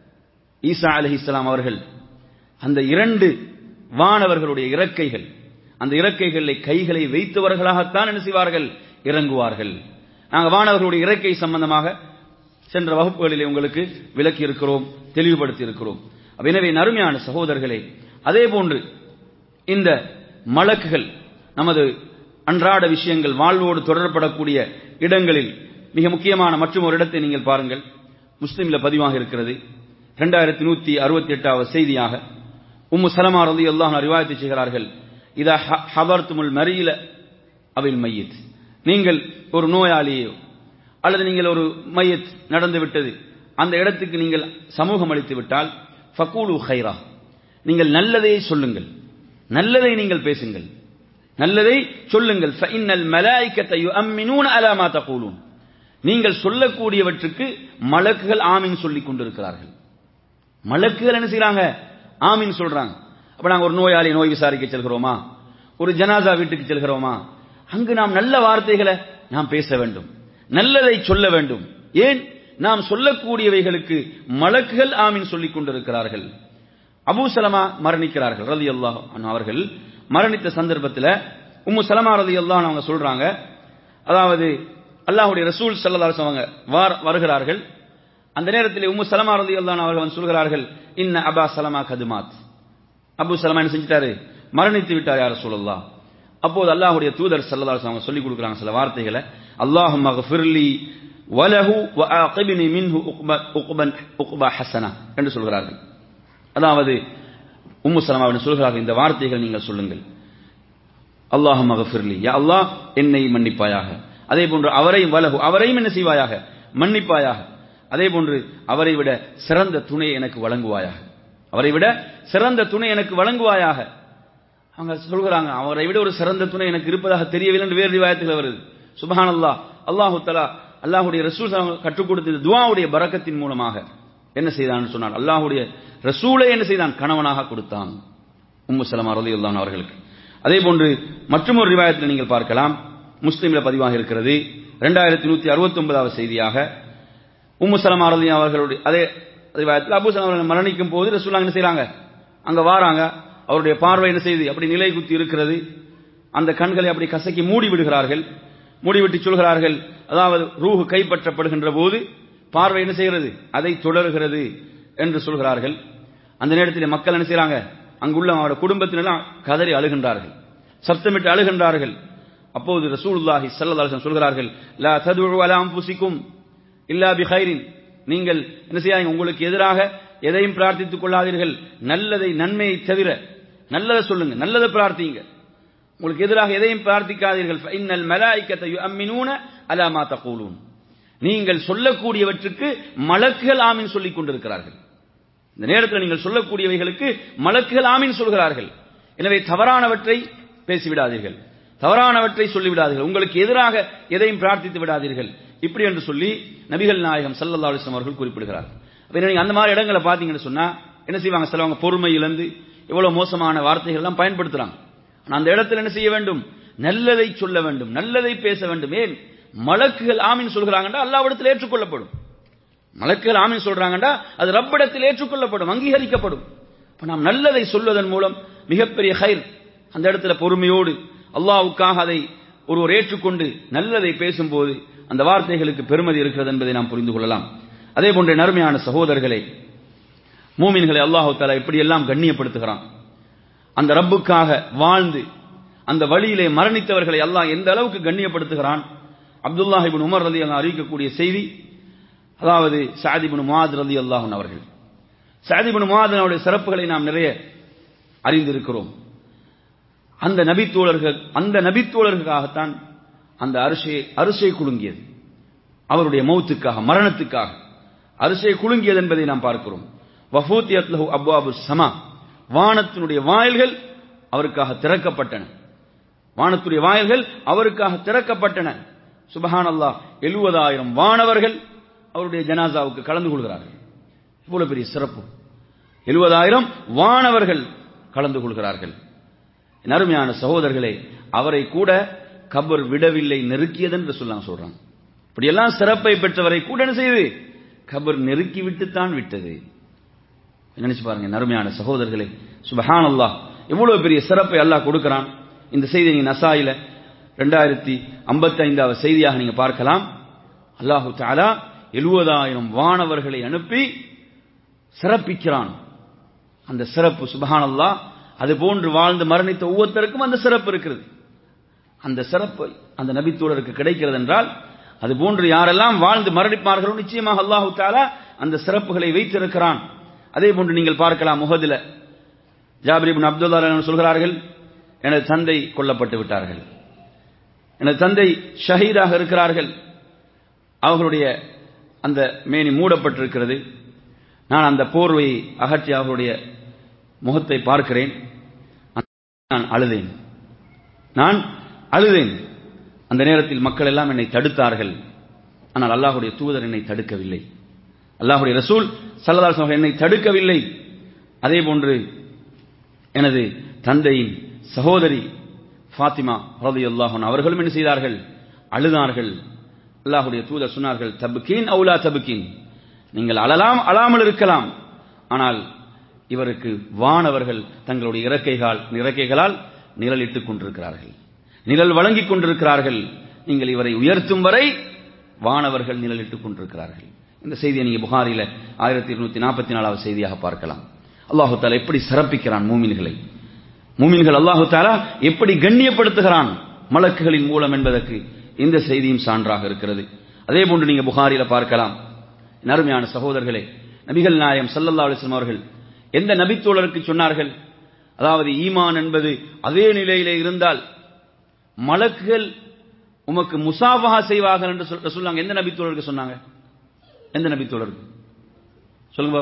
ஈசா அலி இஸ்லாம் அவர்கள் அந்த இரண்டு வானவர்களுடைய இறக்கைகள் அந்த இறக்கைகளை கைகளை வைத்தவர்களாகத்தான் என்ன செய்வார்கள் இறங்குவார்கள் நாங்கள் வானவர்களுடைய இறக்கை சம்பந்தமாக சென்ற வகுப்புகளிலே உங்களுக்கு விளக்கி இருக்கிறோம் தெளிவுபடுத்தி இருக்கிறோம் எனவே நறுமையான சகோதரர்களே அதே போன்று இந்த மலக்குகள் நமது அன்றாட விஷயங்கள் வாழ்வோடு தொடரப்படக்கூடிய இடங்களில் மிக முக்கியமான மற்றும் ஒரு இடத்தை நீங்கள் பாருங்கள் முஸ்லீம்ல பதிவாக இருக்கிறது இரண்டாயிரத்தி நூத்தி அறுபத்தி எட்டாவது செய்தியாக உம்மு சலமா ரதி அல்லாஹ் அறிவாயத்தை செய்கிறார்கள் இதா ஹபர்த்துமுல் மறியில அவில் மையத் நீங்கள் ஒரு நோயாளியோ அல்லது நீங்கள் ஒரு மையத் நடந்து விட்டது அந்த இடத்துக்கு நீங்கள் சமூகம் அளித்து விட்டால் ஃபகூலு ஹைரா நீங்கள் நல்லதையே சொல்லுங்கள் நல்லதை நீங்கள் பேசுங்கள் நல்லதை சொல்லுங்கள் ஃபஇன்னல் மலாயிக்கத்தை யுஅம்மினூன அலா மா தகூலூன் நீங்கள் சொல்லக்கூடியவற்றுக்கு மலக்குகள் ஆமீன் சொல்லிக் கொண்டிருக்கிறார்கள் மலக்குகள் என்ன செய்றாங்க ஆமீன் சொல்றாங்க அப்ப நாங்க ஒரு நோயாளி நோய் விசாரிக்க செல்கிறோமா ஒரு ஜனாசா வீட்டுக்கு செல்கிறோமா அங்கு நாம் நல்ல வார்த்தைகளை நாம் பேச வேண்டும் நல்லதை சொல்ல வேண்டும் ஏன் நாம் சொல்லக்கூடியவைகளுக்கு மலக்குகள் ஆமீன் சொல்லிக் கொண்டிருக்கிறார்கள் அபூ சலமா மரணிக்கிறார்கள் ரதி அல்லாஹ் அவர்கள் மரணித்த சந்தர்ப்பத்தில் உம்மு சலமா ரதி அல்லாஹ் அவங்க சொல்றாங்க அதாவது அல்லாஹுடைய ரசூல் சல்லா அவங்க வருகிறார்கள் அந்த நேரத்தில் உம்மு சலமா ரதி அல்லாஹ் அவர்கள் சொல்கிறார்கள் இன்ன அபா சலமா கதுமாத் அபு சலமா என்ன செஞ்சிட்டாரு மரணித்து விட்டார் யார் சொல்லலாம் அப்போது அல்லாஹுடைய தூதர் சல்லா அவங்க சொல்லிக் கொடுக்குறாங்க சில வார்த்தைகளை அல்லாஹு மகஃபிர்லி வலஹு வஅகிப்னி மின்ஹு உக்பன் உக்பா ஹசனா என்று சொல்கிறார்கள் அதாவது உம்மு சலமாவின் சொல்கிறார்கள் இந்த வார்த்தைகள் நீங்கள் சொல்லுங்கள் அல்லாஹு மகஃபிர்லி யா அல்லாஹ் என்னை மன்னிப்பாயாக அதே போன்று அவரையும் வலகு அவரையும் என்ன செய்வாயாக மன்னிப்பாயாக அதே போன்று அவரை விட சிறந்த துணை எனக்கு வழங்குவாயாக அவரை விட சிறந்த துணை எனக்கு வழங்குவாயாக அவங்க சொல்கிறாங்க அவரை விட ஒரு சிறந்த துணை எனக்கு இருப்பதாக தெரியவில்லை என்று வேறு ரிவாயத்தில் வருது சுபஹான் அல்லாஹ் அல்லாஹு தலா அல்லாஹுடைய ரசூல் கற்றுக் கொடுத்த துவாவுடைய பறக்கத்தின் மூலமாக என்ன செய்தான் சொன்னார் அல்லாஹுடைய ரசூலை என்ன செய்தான் கணவனாக கொடுத்தான் உம்மு சலமா ரலி அல்லான் அவர்களுக்கு அதே போன்று மற்றொரு ரிவாயத்தில் நீங்கள் பார்க்கலாம் முஸ்லீம்ல பதிவாக இருக்கிறது இரண்டாயிரத்தி நூத்தி அறுபத்தி ஒன்பதாவது செய்தியாக உம்மு சலமா ரலி அவர்களுடைய அதே ரிவாயத்தில் அபு சலம் அவர்கள் மரணிக்கும் போது ரசூலா என்ன செய்யறாங்க அங்க வாராங்க அவருடைய பார்வை என்ன செய்து அப்படி நிலை குத்தி இருக்கிறது அந்த கண்களை அப்படி கசக்கி மூடி விடுகிறார்கள் மூடிவிட்டு சொல்கிறார்கள் அதாவது ரூஹு கைப்பற்றப்படுகின்ற போது பார்வை என்ன செய்கிறது அதை தொடர்கிறது என்று சொல்கிறார்கள் அந்த நேரத்தில் மக்கள் என்ன செய்யறாங்க அங்குள்ள அவருடைய குடும்பத்தினெல்லாம் கதறி அழுகின்றார்கள் சப்தமிட்டு அழுகின்றார்கள் அப்போது ரசூலுல்லாஹி ஸல்லல்லாஹு சொல்கிறார்கள் லா ததுஉ அலா அன்ஃபுசிக்கும் இல்லா பிகைரின் நீங்கள் என்ன செய்யாங்க உங்களுக்கு எதிராக எதையும் பிரார்த்தித்துக் கொள்ளாதீர்கள் நல்லதை நன்மையை தவிர நல்லதை சொல்லுங்க நல்லதை பிரார்த்திங்க உங்களுக்கு எதிராக எதையும் பிரார்த்திக்காதீர்கள் இன்னல் மலாய்க்கத்தை யுஅம்மினூன அலா மா தகூலூன் நீங்கள் சொல்லக்கூடியவற்றுக்கு மலக்குகள் ஆமீன் சொல்லிக் கொண்டிருக்கிறார்கள் இந்த நேரத்தில் நீங்கள் சொல்லக்கூடியவைகளுக்கு மலக்குகள் ஆமீன் சொல்கிறார்கள் எனவே தவறானவற்றை பேசிவிடாதீர்கள் தவறானவற்றை சொல்லிவிடாதீர்கள் உங்களுக்கு எதிராக எதையும் பிரார்த்தித்து விடாதீர்கள் இப்படி என்று சொல்லி நபிகள் நாயகம் சல்லல்லா அலிஸ்லாம் அவர்கள் குறிப்பிடுகிறார் அப்ப நீங்க அந்த மாதிரி இடங்களை பார்த்தீங்கன்னு சொன்னா என்ன செய்வாங்க சிலவங்க பொறுமை இழந்து எவ்வளவு மோசமான வார்த்தைகள் எல்லாம் பயன்படுத்துறாங்க ஆனா அந்த இடத்துல என்ன செய்ய வேண்டும் நல்லதை சொல்ல வேண்டும் நல்லதை பேச வேண்டும் ஏன் மலக்குகள் ஆமீன் சொல்கிறாங்கடா அல்லாவிடத்தில் ஏற்றுக்கொள்ளப்படும் மலக்குகள் ஆமீன் சொல்றாங்கடா அது ரப்பிடத்தில் ஏற்றுக்கொள்ளப்படும் அங்கீகரிக்கப்படும் இப்ப நாம் நல்லதை சொல்வதன் மூலம் மிகப்பெரிய ஹைர் அந்த இடத்துல பொறுமையோடு அல்லாவுக்காக அதை ஒருவர் ஏற்றுக்கொண்டு நல்லதை பேசும்போது அந்த வார்த்தைகளுக்கு பெருமதி இருக்கிறது என்பதை நாம் புரிந்து கொள்ளலாம் அதே போன்ற நறுமையான சகோதரர்களே மூமின்களை அல்லாஹு தாலா இப்படியெல்லாம் கண்ணியப்படுத்துகிறான் அந்த ரப்புக்காக வாழ்ந்து அந்த வழியிலே மரணித்தவர்களை அல்லாஹ் எந்த அளவுக்கு கண்ணியப்படுத்துகிறான் அப்துல்லாஹிபின் உமர் ரதி அல்லா அறிவிக்கக்கூடிய செய்தி அதாவது சாதிபின் முவாத் ரதி அல்லாஹன் அவர்கள் சாதிபின் முவாதனுடைய சிறப்புகளை நாம் நிறைய அறிந்திருக்கிறோம் அந்த நபித்தோழர்கள் அந்த நபித்தோழர்களுக்காகத்தான் அந்த அரிசை அரிசை குலுங்கியது அவருடைய மௌத்துக்காக மரணத்துக்காக அரிசை குலுங்கியது என்பதை நாம் பார்க்கிறோம் வஃபூத்தியத்லஹு அப்வாபு சமா வானத்தினுடைய வாயில்கள் அவருக்காக திறக்கப்பட்டன வானத்துடைய வாயில்கள் அவருக்காக திறக்கப்பட்டன சுபஹான் அல்லாஹ் எழுபதாயிரம் வானவர்கள் அவருடைய ஜனாசாவுக்கு கலந்து கொள்கிறார்கள் இவ்வளவு பெரிய சிறப்பு எழுபதாயிரம் வானவர்கள் கலந்து கொள்கிறார்கள் என் அருமையான சகோதரர்களே அவரை கூட கபர் விடவில்லை நெருக்கியது என்று சொல்லாம சொல்றாங்க இப்படியெல்லாம் சிறப்பை பெற்றவரை கூட என்ன செய்து கபர் நெருக்கி விட்டுத்தான் விட்டது நினைச்சு பாருங்க நறுமையான சகோதரர்களே சுபஹான் அல்லாஹ் எவ்வளவு பெரிய சிறப்பை அல்லாஹ் கொடுக்கிறான் இந்த செய்தி நீங்க நசாயில ரெண்டாயிரத்தி ஐம்பத்தி ஐந்தாவது செய்தியாக நீங்க பார்க்கலாம் அல்லாஹு தாலா எழுபதாயிரம் வானவர்களை அனுப்பி சிறப்பிக்கிறான் அந்த சிறப்பு சுபஹான் அல்லாஹ் அது போன்று வாழ்ந்து மரணித்த ஒவ்வொருத்தருக்கும் அந்த சிறப்பு இருக்கிறது அந்த சிறப்பு அந்த நபித்தோழருக்கு கிடைக்கிறது என்றால் அது போன்று யாரெல்லாம் வாழ்ந்து மரணிப்பார்களோ நிச்சயமாக அல்லாஹு தாலா அந்த சிறப்புகளை வைத்திருக்கிறான் அதே போன்று நீங்கள் பார்க்கலாம் முகதில ஜாபிரிபின் அப்துல்லா சொல்கிறார்கள் எனது தந்தை கொல்லப்பட்டு விட்டார்கள் எனது தந்தை ஷஹீதாக இருக்கிறார்கள் அவர்களுடைய அந்த மேனி மூடப்பட்டிருக்கிறது நான் அந்த போர்வையை அகற்றி அவர்களுடைய முகத்தை பார்க்கிறேன் நான் அழுதேன் நான் அழுதேன் அந்த நேரத்தில் மக்கள் எல்லாம் என்னை தடுத்தார்கள் ஆனால் அல்லாஹுடைய தூதர் என்னை தடுக்கவில்லை அல்லாஹுடைய ரசூல் சல்லதாஸ் என்னை தடுக்கவில்லை அதே போன்று எனது தந்தையின் சகோதரி ஃபாத்திமா ரதி அல்லாஹன் அவர்களும் என்ன செய்தார்கள் அழுதார்கள் அல்லாஹுடைய தூதர் சொன்னார்கள் தபுக்கீன் அவுலா தபுக்கீன் நீங்கள் அழலாம் அழாமல் இருக்கலாம் ஆனால் இவருக்கு வானவர்கள் தங்களுடைய இறக்கைகள் இறக்கைகளால் நிழலிட்டுக் கொண்டிருக்கிறார்கள் நிழல் வழங்கிக் கொண்டிருக்கிறார்கள் நீங்கள் இவரை உயர்த்தும் வரை வானவர்கள் நிழலிட்டுக் கொண்டிருக்கிறார்கள் இந்த செய்தியை நீங்க புகாரில ஆயிரத்தி இருநூத்தி நாற்பத்தி நாலாவது செய்தியாக பார்க்கலாம் அல்லாஹு தாலா எப்படி சிறப்பிக்கிறான் மூமின்களை மூமின்கள் அல்லாஹு தாலா எப்படி கண்ணியப்படுத்துகிறான் மலக்குகளின் மூலம் என்பதற்கு இந்த செய்தியும் சான்றாக இருக்கிறது அதே போன்று நீங்க புகாரில பார்க்கலாம் நறுமையான சகோதரர்களே நபிகள் நாயம் சல்லல்லா அலிஸ்லாம் அவர்கள் எந்த நபித்தோழருக்கு சொன்னார்கள் அதாவது ஈமான் என்பது அதே நிலையிலே இருந்தால் மலக்குகள் உமக்கு முசாபகா செய்வார்கள் என்று சொல்லாங்க எந்த நபித்தோழருக்கு சொன்னாங்க எந்த நபித்தோழருக்கு சொல்லுங்க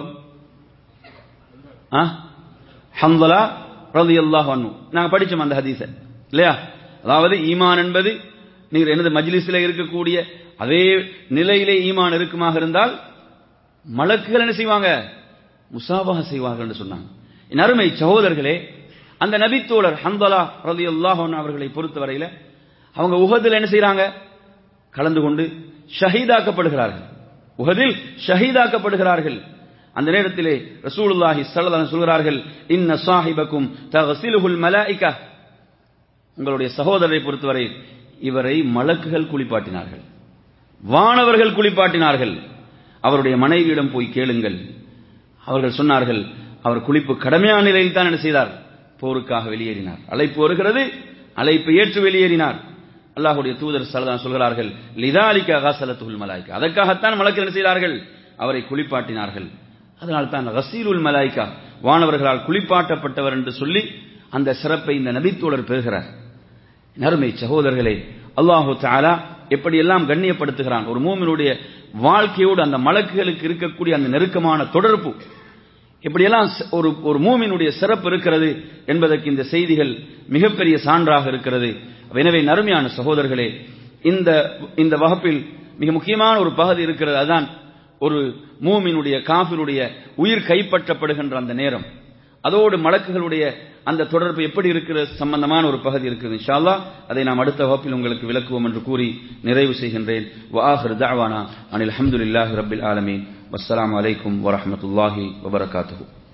ஹம்தலா ரதி அல்லாஹ் நாங்க படிச்சோம் அந்த ஹதீஸ இல்லையா அதாவது ஈமான் என்பது நீங்க எனது மஜ்லிஸில் இருக்கக்கூடிய அதே நிலையிலே ஈமான் இருக்குமாக இருந்தால் மலக்குகள் என்ன செய்வாங்க முசாபகா செய்வார்கள் என்று சொன்னாங்க என் அருமை சகோதரர்களே அந்த நபித்தோழர் ஹந்தலா ரதி அல்லாஹன் அவர்களை பொறுத்தவரையில அவங்க உகதில் என்ன செய்யறாங்க கலந்து கொண்டு ஷஹீதாக்கப்படுகிறார்கள் உகதில் ஷஹீதாக்கப்படுகிறார்கள் அந்த நேரத்திலே ரசூலுல்லாஹி ஸல்லல்லாஹு சொல்கிறார்கள் இன்ன சாஹிபக்கும் தகசிலுஹுல் மலாயிகா உங்களுடைய சகோதரரை பொறுத்தவரை இவரை மலக்குகள் குளிப்பாட்டினார்கள் வானவர்கள் குளிப்பாட்டினார்கள் அவருடைய மனைவியிடம் போய் கேளுங்கள் அவர்கள் சொன்னார்கள் அவர் குளிப்பு கடமையான நிலையில் தான் என்ன செய்தார் போருக்காக வெளியேறினார் அழைப்பு வருகிறது அழைப்பு ஏற்று வெளியேறினார் அல்லாஹுடைய தூதர் சலதான் சொல்கிறார்கள் லிதாலிக்க அகாசலத்துல் மலாய்க்கா அதற்காகத்தான் மலக்கு என்ன செய்தார்கள் அவரை குளிப்பாட்டினார்கள் அதனால் தான் ரசீலுல் மலாய்க்கா வானவர்களால் குளிப்பாட்டப்பட்டவர் என்று சொல்லி அந்த சிறப்பை இந்த நபித்தோழர் பெறுகிறார் நறுமை சகோதரர்களே அல்லாஹு தாலா எப்படியெல்லாம் கண்ணியப்படுத்துகிறான் ஒரு மூமினுடைய வாழ்க்கையோடு அந்த மலக்குகளுக்கு இருக்கக்கூடிய அந்த நெருக்கமான தொடர்பு இப்படியெல்லாம் ஒரு ஒரு மூமினுடைய சிறப்பு இருக்கிறது என்பதற்கு இந்த செய்திகள் மிகப்பெரிய சான்றாக இருக்கிறது எனவே நறுமையான சகோதரர்களே இந்த இந்த வகுப்பில் மிக முக்கியமான ஒரு பகுதி இருக்கிறது அதுதான் ஒரு மூமினுடைய காஃபினுடைய உயிர் கைப்பற்றப்படுகின்ற அந்த நேரம் அதோடு மலக்குகளுடைய அந்த தொடர்பு எப்படி இருக்கிற சம்பந்தமான ஒரு பகுதி இருக்குது இன்ஷால்லா அதை நாம் அடுத்த வகுப்பில் உங்களுக்கு விளக்குவோம் என்று கூறி நிறைவு செய்கின்றேன் வாஹர் தாவானா அனில் அஹமதுல்லாஹி ரபில் ஆலமீன் வஸ்ஸலாமு அலைக்கும் வரஹமத்துல்லாஹி வபரகாத்துஹு